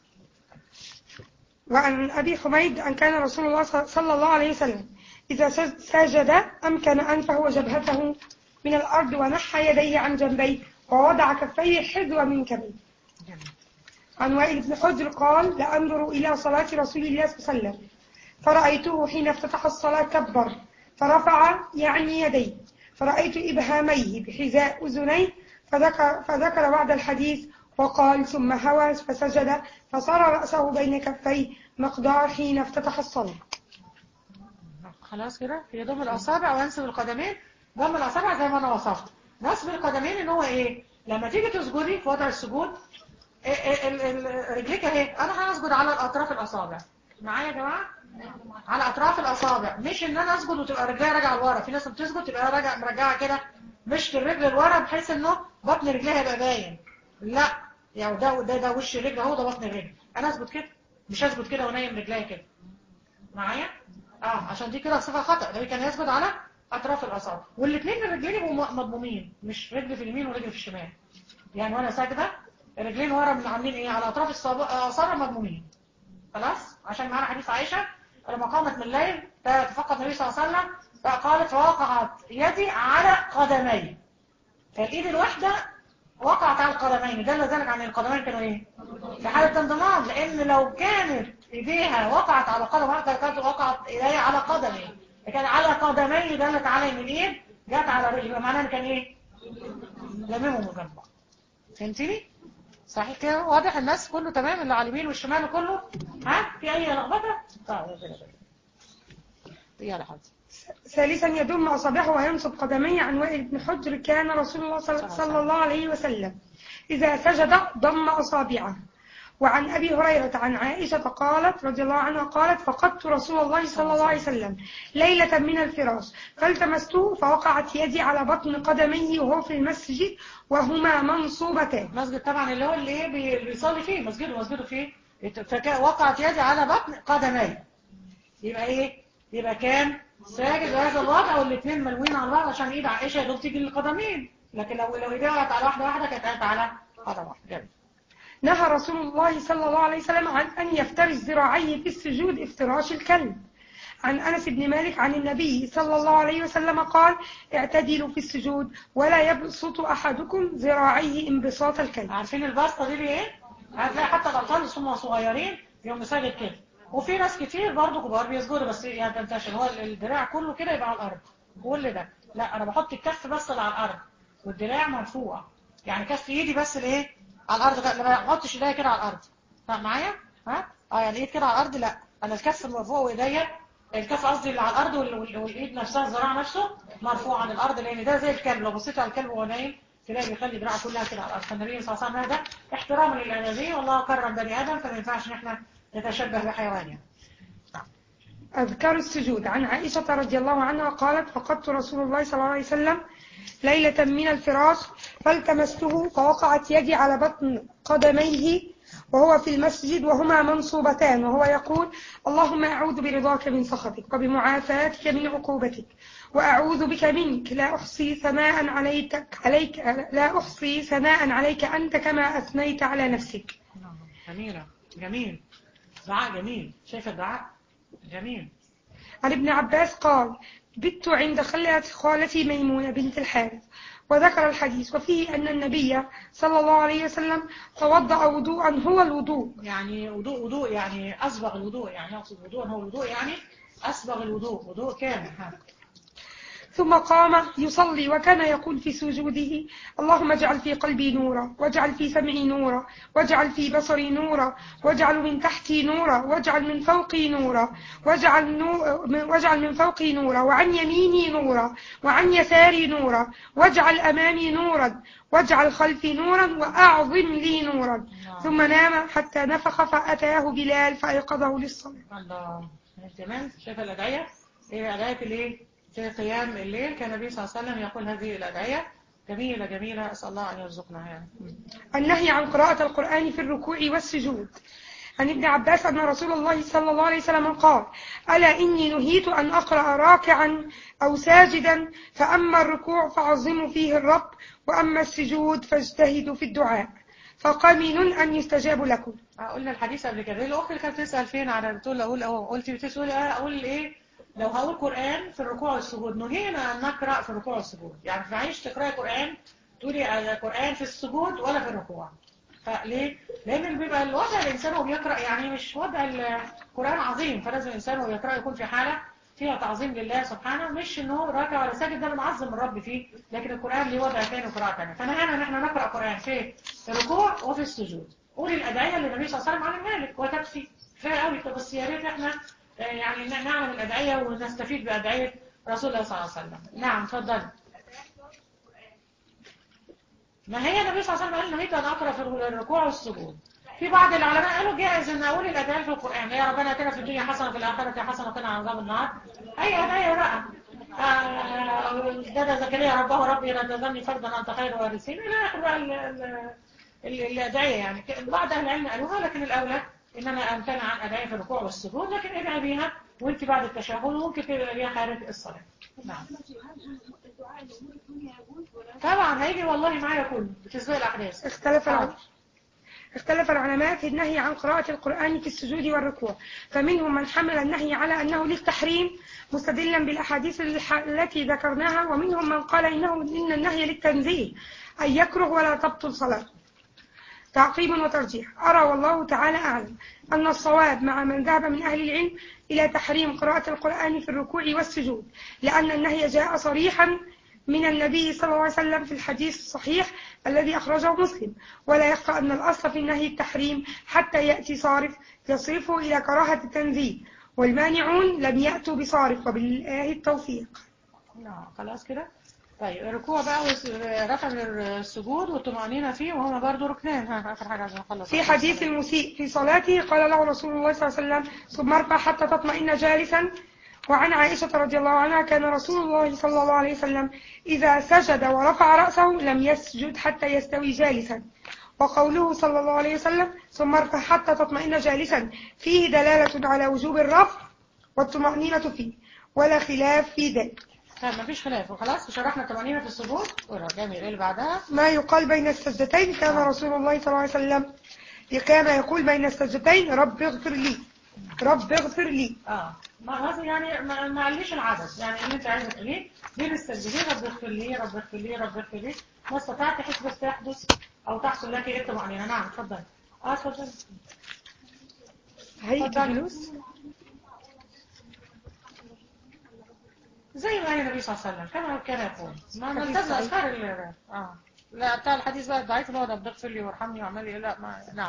[SPEAKER 2] وعن أبي حميد أن كان رسول الله صلى الله عليه وسلم إذا سج- سجد أمكن أنفه وجبهته من الأرض ونحى يديه عن جنبيه ووضع كفيه حذو منكبيه
[SPEAKER 1] جميل.
[SPEAKER 2] عن وائل بن حجر قال لأنظر إلى صلاة رسول الله صلى الله عليه وسلم فرأيته حين افتتح الصلاة كبر فرفع يعني يديه فرأيت إبهاميه بحذاء أذنيه فذكر, فذكر بعد الحديث وقال ثم هوى فسجد فصار رأسه بين كفيه مقدار حين افتتح الصلاة
[SPEAKER 1] خلاص كده في ضم الاصابع وانسب القدمين ضم الاصابع زي ما انا وصفت نصب القدمين ان هو ايه لما تيجي تسجدي في وضع السجود ال- ال- ال- رجليك اهي انا هسجد على اطراف الاصابع معايا يا جماعه على اطراف الاصابع مش ان انا اسجد وتبقى رجليها راجعه لورا في ناس بتسجد تبقى راجعه مرجعه كده مش الرجل لورا بحيث انه بطن رجليها يبقى باين لا يعني ده ده ده وش الرجل اهو ده بطن الرجل انا اسجد كده مش اسجد كده ونايم رجليا كده معايا اه عشان دي كده صفه خطا ده كان يسجد على اطراف الاصابع والاثنين الرجلين يبقوا م- مضمومين مش رجل في اليمين ورجل في الشمال يعني وانا ساجده الرجلين ورا من عاملين ايه على اطراف الصابع- الاصابع مضمومين خلاص عشان معانا حديث عائشه لما قامت من الليل تفقد النبي صلى الله عليه وسلم فقالت فوقعت يدي على قدمي فالايد الواحده وقعت على القدمين دل ذلك عن القدمين كانوا ايه في حاله انضمام لان لو كانت ايديها وقعت على قدم واحده كانت وقعت ايديها على قدمي لكن على قدمي دلت على ان الايد جت على رجلي يبقى معناها ان كان ايه لممهم جنب بعض فهمتني صحيح كده واضح الناس كله تمام اللي على اليمين والشمال كله ها في اي لخبطه طيب كده كده يلا حبيبتي
[SPEAKER 2] ثالثا يضم أصابعه وينصب قدميه عن وائل بن حجر كان رسول الله صلى صلى الله عليه وسلم إذا سجد ضم أصابعه وعن أبي هريرة عن عائشة قالت رضي الله عنها قالت فقدت رسول الله صلى الله عليه وسلم ليلة من الفراش فالتمسته فوقعت يدي على بطن قدميه وهو في المسجد وهما منصوبتان
[SPEAKER 1] المسجد طبعا اللي هو اللي ايه بي- اللي بيصلي فيه مسجده مسجده فيه فكا- وقعت يدي على بطن قدمي يبقى ايه يبقى كان ساجد بهذا الوضع والاثنين ملوين على بعض عشان ايد عائشه يا دوب تيجي للقدمين لكن لو لو ايديها وقعت على واحده واحده كانت قاعده على قدم واحده جميل
[SPEAKER 2] نهى رسول الله صلى الله عليه وسلم عن أن يفترش ذراعيه في السجود افتراش الكلب عن أنس بن مالك عن النبي صلى الله عليه وسلم قال اعتدلوا في السجود ولا يبسط أحدكم ذراعيه انبساط الكلب
[SPEAKER 1] عارفين البسطه دي ايه هتلاقي حتى الاطفال اللي هم صغيرين يوم مساجد كده وفي ناس كتير برضو كبار بيسجدوا بس يعني تنتشر هو الدراع كله كده يبقى على الارض كل ده لا انا بحط الكف بس اللي على الارض والدراع مرفوع يعني كف ايدي بس الايه على الارض لا ما احطش ايديا كده على الارض فاهم معايا ها اه يعني ايد كده على الارض لا انا الكف مرفوع وايديا الكف قصدي اللي على الارض وال- وال- والايد نفسها الذراع نفسه مرفوع عن الارض لان ده زي الكلب لو بصيت على الكلب وهو نايم تلاقي بيخلي دراعه كلها كده على الارض فالنبي صلى الله عليه وسلم ده احتراما للانابيه والله كرم بني ادم فما ينفعش ان احنا نتشبه بحيوان يعني
[SPEAKER 2] أذكار السجود عن عائشة رضي الله عنها قالت فقدت رسول الله صلى الله عليه وسلم ليلة من الفراش فالتمسته فوقعت يدي على بطن قدميه وهو في المسجد وهما منصوبتان وهو يقول اللهم أعوذ برضاك من سخطك وبمعافاتك من عقوبتك وأعوذ بك منك لا أحصي ثناء عليك عليك لا أحصي ثناء عليك أنت كما أثنيت على نفسك
[SPEAKER 1] جميلة جميل دعاء جميل شايف الدعاء جميل
[SPEAKER 2] عن ابن عباس قال بت عند خالة خالتي ميمونة بنت الحارث وذكر الحديث وفيه أن النبي صلى الله عليه وسلم توضأ وضوءا هو الوضوء
[SPEAKER 1] يعني وضوء وضوء يعني أسبغ الوضوء يعني أقصد وضوء هو الوضوء يعني أسبغ الوضوء وضوء كامل ها
[SPEAKER 2] ثم قام يصلي وكان يقول في سجوده اللهم اجعل في قلبي نورا واجعل في سمعي نورا واجعل في بصري نورا واجعل من تحتي نورا واجعل من فوقي نورا واجعل, نو واجعل من فوقي نورا وعن يميني نورا وعن يساري نورا واجعل أمامي نورا واجعل خلفي نورا وأعظم لي نورا ثم نام حتى نفخ فأتاه بلال فأيقظه للصلاة
[SPEAKER 1] الله تمام شايف الأدعية إيه أدعية الإيه في قيام الليل كان النبي صلى الله عليه وسلم يقول هذه الأدعية جميلة جميلة أسأل الله أن يرزقنا يعني
[SPEAKER 2] النهي عن قراءة القرآن في الركوع والسجود عن ابن عباس أن رسول الله صلى الله عليه وسلم قال ألا إني نهيت أن أقرأ راكعا أو ساجدا فأما الركوع فعظموا فيه الرب وأما السجود فاجتهدوا في الدعاء فقمن أن يستجاب لكم
[SPEAKER 1] قلنا الحديث قبل كده الأخت اللي كانت تسأل فين على بتقول أقول أهو قلت بتسأل أقول إيه لو هقول قرآن في الركوع والسجود نهينا أن نقرأ في الركوع والسجود يعني ما ينفعش تقرأي قرآن تقولي قرآن في السجود ولا في الركوع فليه؟ لأن بيبقى الوضع الإنسان وهو بيقرأ يعني مش وضع القرآن عظيم فلازم الإنسان وهو يقرأ يكون في حالة فيها تعظيم لله سبحانه مش إنه راكع ولا ساجد ده بنعظم الرب فيه لكن القرآن ليه وضع ثاني وقراءة ثانيه فنهانا إن إحنا نقرأ قرآن في الركوع وفي السجود قولي الأدعية اللي النبي صلى الله عليه وسلم علمها لك وتكفي كفاية قوي بس يا ريت إحنا يعني نعلم الأدعية ونستفيد بأدعية رسول الله صلى الله عليه وسلم نعم اتفضل ما هي النبي صلى الله عليه وسلم قال نهيت أن أقرأ في الركوع والسجود في بعض العلماء قالوا جائز أن أقول الأدعية في القرآن يا ربنا اتنا في الدنيا حسنة في الآخرة حسنة وقنا عذاب النار أي أدعية بقى ده زكريا ربه ربي لا تذرني فردا أنت خير وارثين إلى آخر بقى الأدعية يعني بعض أهل العلم قالوها لكن الأولى ان انا امتنع عن ادعية في الركوع والسجود لكن ادعي بيها وانت بعد التشهد وممكن تبقى بيها خارج الصلاة نعم طبعا هيجي والله معايا كله بتسبق الاحداث
[SPEAKER 2] اختلف العلماء اختلف العلماء في النهي عن قراءة القرآن في السجود والركوع فمنهم من حمل النهي على أنه للتحريم مستدلا بالأحاديث التي ذكرناها ومنهم من قال إنه إن النهي للتنزيه أن يكره ولا تبطل صلاته تعقيب وترجيح أرى والله تعالى أعلم أن الصواب مع من ذهب من أهل العلم إلى تحريم قراءة القرآن في الركوع والسجود لأن النهي جاء صريحا من النبي صلى الله عليه وسلم في الحديث الصحيح الذي أخرجه مسلم ولا يخفى أن الأصل في النهي التحريم حتى يأتي صارف يصرفه إلى كراهة التنزيه والمانعون لم يأتوا بصارف وبالله التوفيق
[SPEAKER 1] نعم خلاص كده طيب الركوع بقى ورفع السجود والطمأنينة فيه وهما برضو ركنان ها آخر حاجة عشان نخلص
[SPEAKER 2] في حديث المسيء في صلاته قال له رسول الله صلى الله عليه وسلم ثم ارفع حتى تطمئن جالسا وعن عائشة رضي الله عنها كان رسول الله صلى الله عليه وسلم إذا سجد ورفع رأسه لم يسجد حتى يستوي جالسا وقوله صلى الله عليه وسلم ثم ارفع حتى تطمئن جالسا فيه دلالة على وجوب الرفع والطمأنينة فيه ولا خلاف في ذلك
[SPEAKER 1] طيب مفيش خلاف وخلاص شرحنا الطمأنينة في السجود جميل ايه اللي بعدها
[SPEAKER 2] ما يقال بين السجدتين كان رسول الله صلى الله عليه وسلم كان يقول بين السجدتين رب اغفر لي رب اغفر لي
[SPEAKER 1] اه ما هذا يعني ما ما قاليش العدد يعني اللي انت عايزه تقوليه بين السجدين رب اغفر لي رب اغفر لي رب اغفر لي ما استطعت حيث بس تحدث او تحصل لك ايه الطمأنينة نعم اتفضل اه اتفضل
[SPEAKER 2] هيئة
[SPEAKER 1] اتفضل.
[SPEAKER 2] الجلوس
[SPEAKER 1] زي ما هي النبي صلى الله عليه وسلم كما كان يقول ما
[SPEAKER 2] حديث
[SPEAKER 1] نلتزم
[SPEAKER 2] صحيح.
[SPEAKER 1] اذكار ال- اه لا بتاع الحديث بقى الضعيف اللي هو رب اغفر لي وارحمني واعمل لي لا ما نعم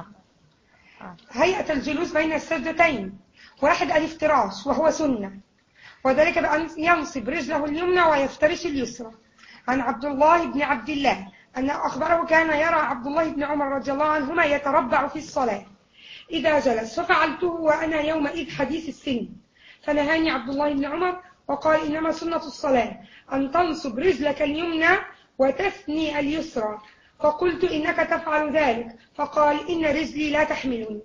[SPEAKER 2] هيئة الجلوس بين السجدتين واحد الافتراش وهو سنة وذلك بأن ينصب رجله اليمنى ويفترش اليسرى عن عبد الله بن عبد الله أن أخبره كان يرى عبد الله بن عمر رضي الله عنهما يتربع في الصلاة إذا جلس ففعلته وأنا يومئذ حديث السن فنهاني عبد الله بن عمر وقال إنما سنة الصلاة أن تنصب رجلك اليمنى وتثني اليسرى فقلت إنك تفعل ذلك فقال إن رجلي لا تحملني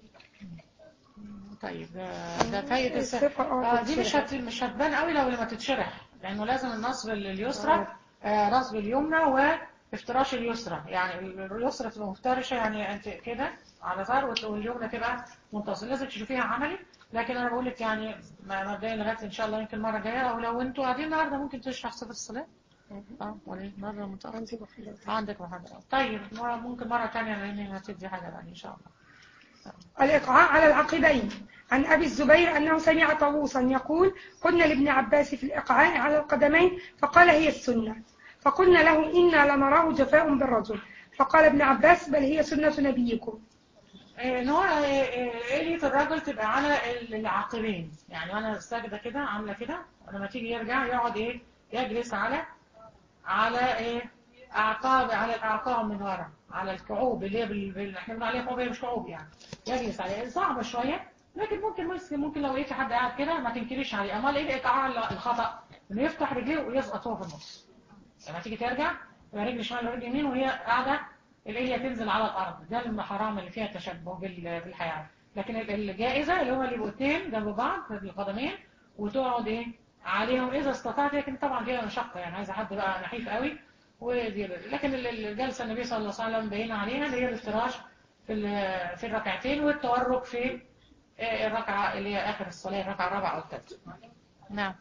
[SPEAKER 1] طيب ده ده فايدة الس...
[SPEAKER 2] الصفة اه
[SPEAKER 1] آه دي مش هت... مش هتبان قوي لو لما تتشرح لانه لازم النصب اليسرى آه نصب اليمنى وافتراش اليسرى يعني اليسرى تبقى مفترشه يعني انت كده على ظهر وت- واليمنى تبقى منتصف لازم تشوفيها عملي لكن انا بقول لك يعني ما- مبدئيا لغايه ان شاء الله يمكن المره الجايه او لو انتوا قاعدين النهارده ممكن تشرح صفه الصلاه اه ولا إيه؟ مره متاخر
[SPEAKER 2] عندي محاضرة.
[SPEAKER 1] عندك محاضره طيب مرة ممكن مره ثانيه لان هتدي حاجه بقى ان شاء الله
[SPEAKER 2] الإقعاء على العقبين عن أبي الزبير أنه سمع طاووسا يقول قلنا لابن عباس في الإقعاء على القدمين فقال هي السنة فقلنا له إنا لنراه جفاء بالرجل فقال ابن عباس بل هي سنة نبيكم
[SPEAKER 1] ان هو آلية الرجل تبقى على ال- العقبين يعني وانا ساجده كده عامله كده لما تيجي يرجع يقعد ايه يجلس على على ايه اعقاب على الاعقاب من ورا على الكعوب اللي هي بال... بال... احنا بنقول عليها كعوب هي مش كعوب يعني يجلس عليها صعبه شويه لكن ممكن ممكن ممكن لو لقيتي حد قاعد كده ما تنكريش عليه امال ايه الايقاع الخطا انه يفتح رجليه ويسقط هو في النص لما تيجي ترجع يبقى رجل شمال ورجل يمين وهي قاعده الإلية تنزل على الأرض ده الحرام اللي فيها تشبه بال- بالحياة لكن ال- الجائزة اللي هما اللي يبقوا اتنين جنب بعض في القدمين وتقعد ايه عليهم إذا استطعت لكن طبعا فيها مشقة يعني عايزة حد بقى نحيف قوي ودي لكن ال- ال- الجلسة النبي صلى الله عليه وسلم بين عليها اللي هي الافتراش في ال- في الركعتين والتورك في آه، الركعة اللي هي آخر الصلاة الركعة الرابعة أو الثالثة نعم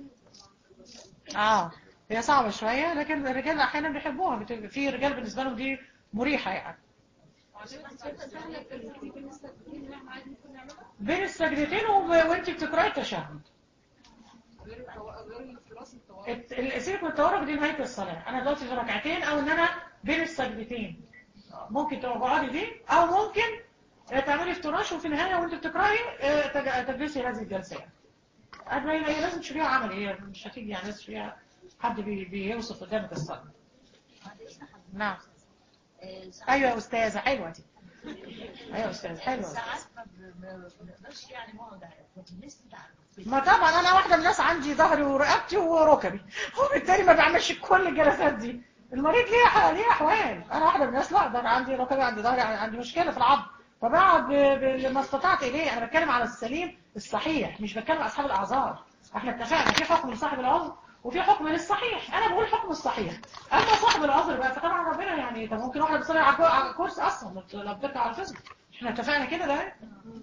[SPEAKER 1] اه هي صعبة شوية لكن الرجال أحيانا بيحبوها بت- في رجال بالنسبة لهم دي مريحة يعني بين السجدتين و- وانت بتقرأي التشهد الت- ال- سيبك من التورك دي نهاية الصلاة أنا دلوقتي في ركعتين أو إن أنا بين السجدتين ممكن تقعدي دي أو ممكن آه، تعملي افتراش وفي النهاية وانت بتقرأي آه، تج- تجلسي هذه الجلسة يعني. قد ما هي هي لازم تشوفيها عملي هي مش هتيجي يعني لازم تشوفيها حد بي- بيوصف قدامك الصلاة نعم ايوه يا استاذه حلوه دي ايوه يا استاذه حلوه ما طبعا انا واحده من الناس عندي ظهري ورقبتي وركبي وبالتالي ما بعملش كل الجلسات دي المريض ليه ح- ليه احوال انا واحده من الناس لا ده انا عندي ركبي عندي ظهري عندي مشكله في العظم فبقعد ب- ب- ما استطعت اليه انا بتكلم على السليم الصحيح مش بتكلم على اصحاب الاعذار احنا اتفقنا في حكم لصاحب العذر وفي حكم للصحيح انا بقول حكم الصحيح اما صاحب العذر بقى فطبعا ربنا يعني طب ممكن واحده بتصلي على الكو- على الكرسي اصلا بت- لو بتركع على الفيسبوك احنا اتفقنا كده ده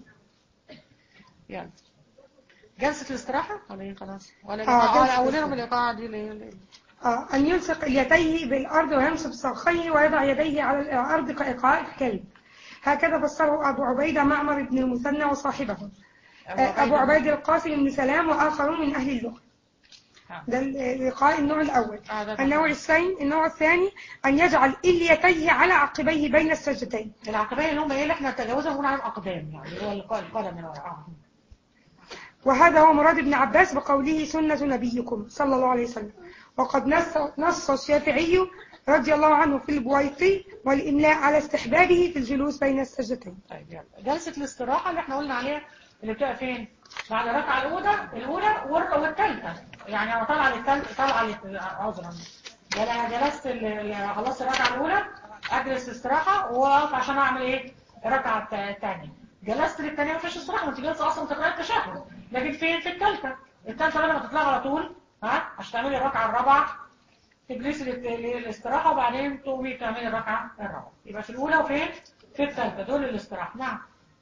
[SPEAKER 1] يلا جلسة الاستراحة ولا ايه خلاص ولا
[SPEAKER 2] آه،
[SPEAKER 1] اه
[SPEAKER 2] جلسة
[SPEAKER 1] اقول لهم الايقاع دي ليه- ليه؟
[SPEAKER 2] آه، أن يلصق يديه بالأرض وينصب ساقيه ويضع يديه على الأرض كإيقاع الكلب هكذا فسره أبو عبيدة معمر بن المثنى وصاحبه آه، أبو عبيد القاسم بن سلام وآخرون من أهل اللغة ده الإيقاع النوع الأول
[SPEAKER 1] آه، ده- ده-
[SPEAKER 2] النوع الثاني النوع الثاني أن يجعل إليتيه على عقبيه بين السجدتين
[SPEAKER 1] العقبية اللي هم ايه اللي احنا تجاوزها بنقول عليهم اقدام يعني اللي هو الق- القدم من ورا اه
[SPEAKER 2] وهذا هو مراد ابن عباس بقوله سنة نبيكم صلى الله عليه وسلم وقد نص, نص الشافعي رضي الله عنه في البويطي والإملاء على استحبابه في الجلوس بين السجدتين
[SPEAKER 1] طيب يلا جلسة الاستراحة اللي احنا قلنا عليها اللي بتبقى فين؟ بعد الركعة الأولى الأولى والر- والثالثة يعني أنا طالعة للثالثة طالعة لل- عذرا ده أنا جلست ال- ال- خلصت الركعة الأولى أجلس استراحة وأقف عشان أعمل إيه؟ الركعة الت- الثانية جلست للثانية ما فيش استراحة وأنت جالسة أصلا تقرأي التشهد لكن فين؟ في الثالثة الثالثة بدل ما تطلع على طول ها عشان تعملي الركعة الرابعة تجلسي للت- للاستراحة وبعدين تقومي تعملي الركعة الرابعة يبقى في الأولى وفين؟ في الثالثة دول الاستراحة نعم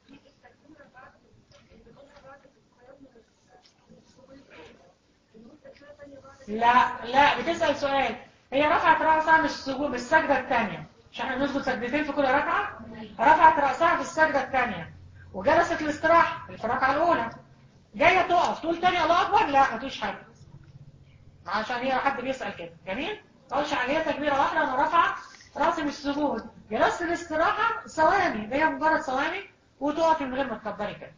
[SPEAKER 1] لا لا بتسأل سؤال هي رفعت رأسها مش سجود بالسجدة الثانية مش احنا بنسجد سجدتين في كل ركعة رفعت رأسها في السجدة الثانية وجلست الاستراحة اللي في الركعة الأولى جاية تقف تقول تاني الله أكبر لا ما تقولش حاجة عشان هي حد بيسأل كده جميل ما اقولش عليها تكبيرة واحدة انا رافعة راسي من السجود جلست الاستراحة ثواني ده هي مجرد ثواني وتقفي من غير ما تكبري كده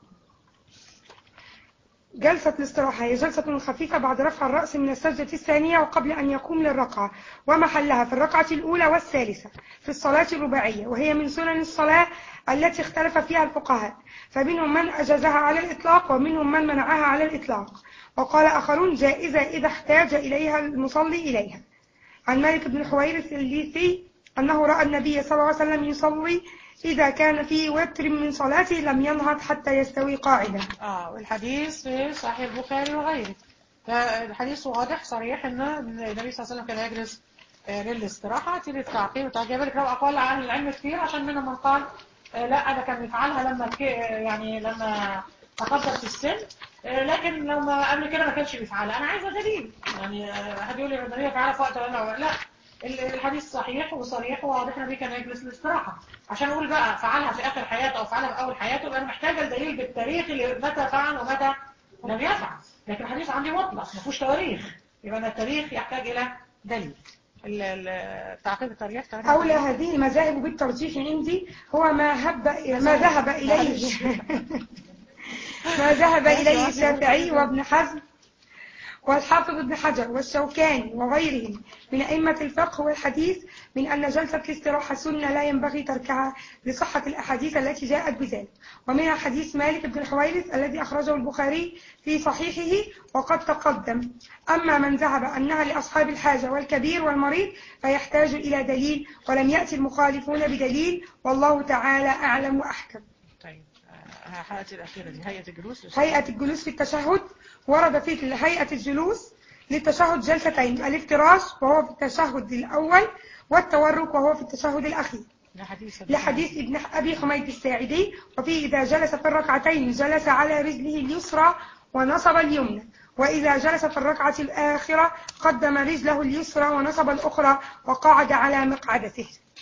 [SPEAKER 2] جلسة الاستراحة هي جلسة خفيفة بعد رفع الرأس من السجدة الثانية وقبل أن يقوم للركعة ومحلها في الركعة الأولى والثالثة في الصلاة الرباعية وهي من سنن الصلاة التي اختلف فيها الفقهاء فمنهم من أجازها على الإطلاق ومنهم من منعها على الإطلاق وقال آخرون جائزة إذا احتاج إليها المصلي إليها عن مالك بن الحويرث الليثي أنه رأى النبي صلى الله عليه وسلم يصلي إذا كان في وتر من صلاته لم ينهض حتى يستوي قاعدا
[SPEAKER 1] اه والحديث في صحيح البخاري وغيره فالحديث واضح صريح ان النبي صلى الله عليه وسلم كان يجلس آه، للاستراحة تيجي التعقيب وتعجب لك لو أقوال عن العلم كتير عشان منهم من قال آه، لا ده كان يفعلها لما ك- يعني لما تقدم في السن آه، لكن لما قبل كده ما كانش بيفعلها أنا عايزة دليل يعني آه، حد يقول لي النبي فعلها في وقت ولا لا ال- الحديث صحيح وصريح وواضح النبي كان يجلس للاستراحة عشان أقول بقى فعلها في آخر حياته أو فعلها في أول حياته يبقى أنا محتاجة الدليل بالتاريخ اللي متى فعل ومتى لم يفعل لكن الحديث عندي مطلق ما فيهوش تواريخ يبقى أنا التاريخ يحتاج إلى دليل ال- ال- تعقيب التاريخ تاريخ
[SPEAKER 2] أولى هذه المذاهب بالترجيح عندي هو ما هب ما ذهب إليه ما ذهب إليه الشافعي وابن حزم والحافظ ابن حجر والشوكاني وغيرهم من أئمة الفقه والحديث من أن جلسة الاستراحة سنة لا ينبغي تركها لصحة الأحاديث التي جاءت بذلك ومنها حديث مالك بن الحويرث الذي أخرجه البخاري في صحيحه وقد تقدم أما من ذهب أنها لأصحاب الحاجة والكبير والمريض فيحتاج إلى دليل ولم يأتي المخالفون بدليل والله تعالى أعلم وأحكم
[SPEAKER 1] طيب آه، الحلقة الأخيرة دي هيئة الجلوس
[SPEAKER 2] هيئة الجلوس في التشهد ورد في هيئة الجلوس للتشهد جلستين الافتراش وهو في التشهد الأول والتورك وهو في التشهد الأخير
[SPEAKER 1] لحديث
[SPEAKER 2] لحديث ابن أبي حميد الساعدي وفيه إذا جلس في الركعتين جلس على رجله اليسرى ونصب اليمنى وإذا جلس في الركعة الآخرة قدم رجله اليسرى ونصب الأخرى وقعد على مقعدته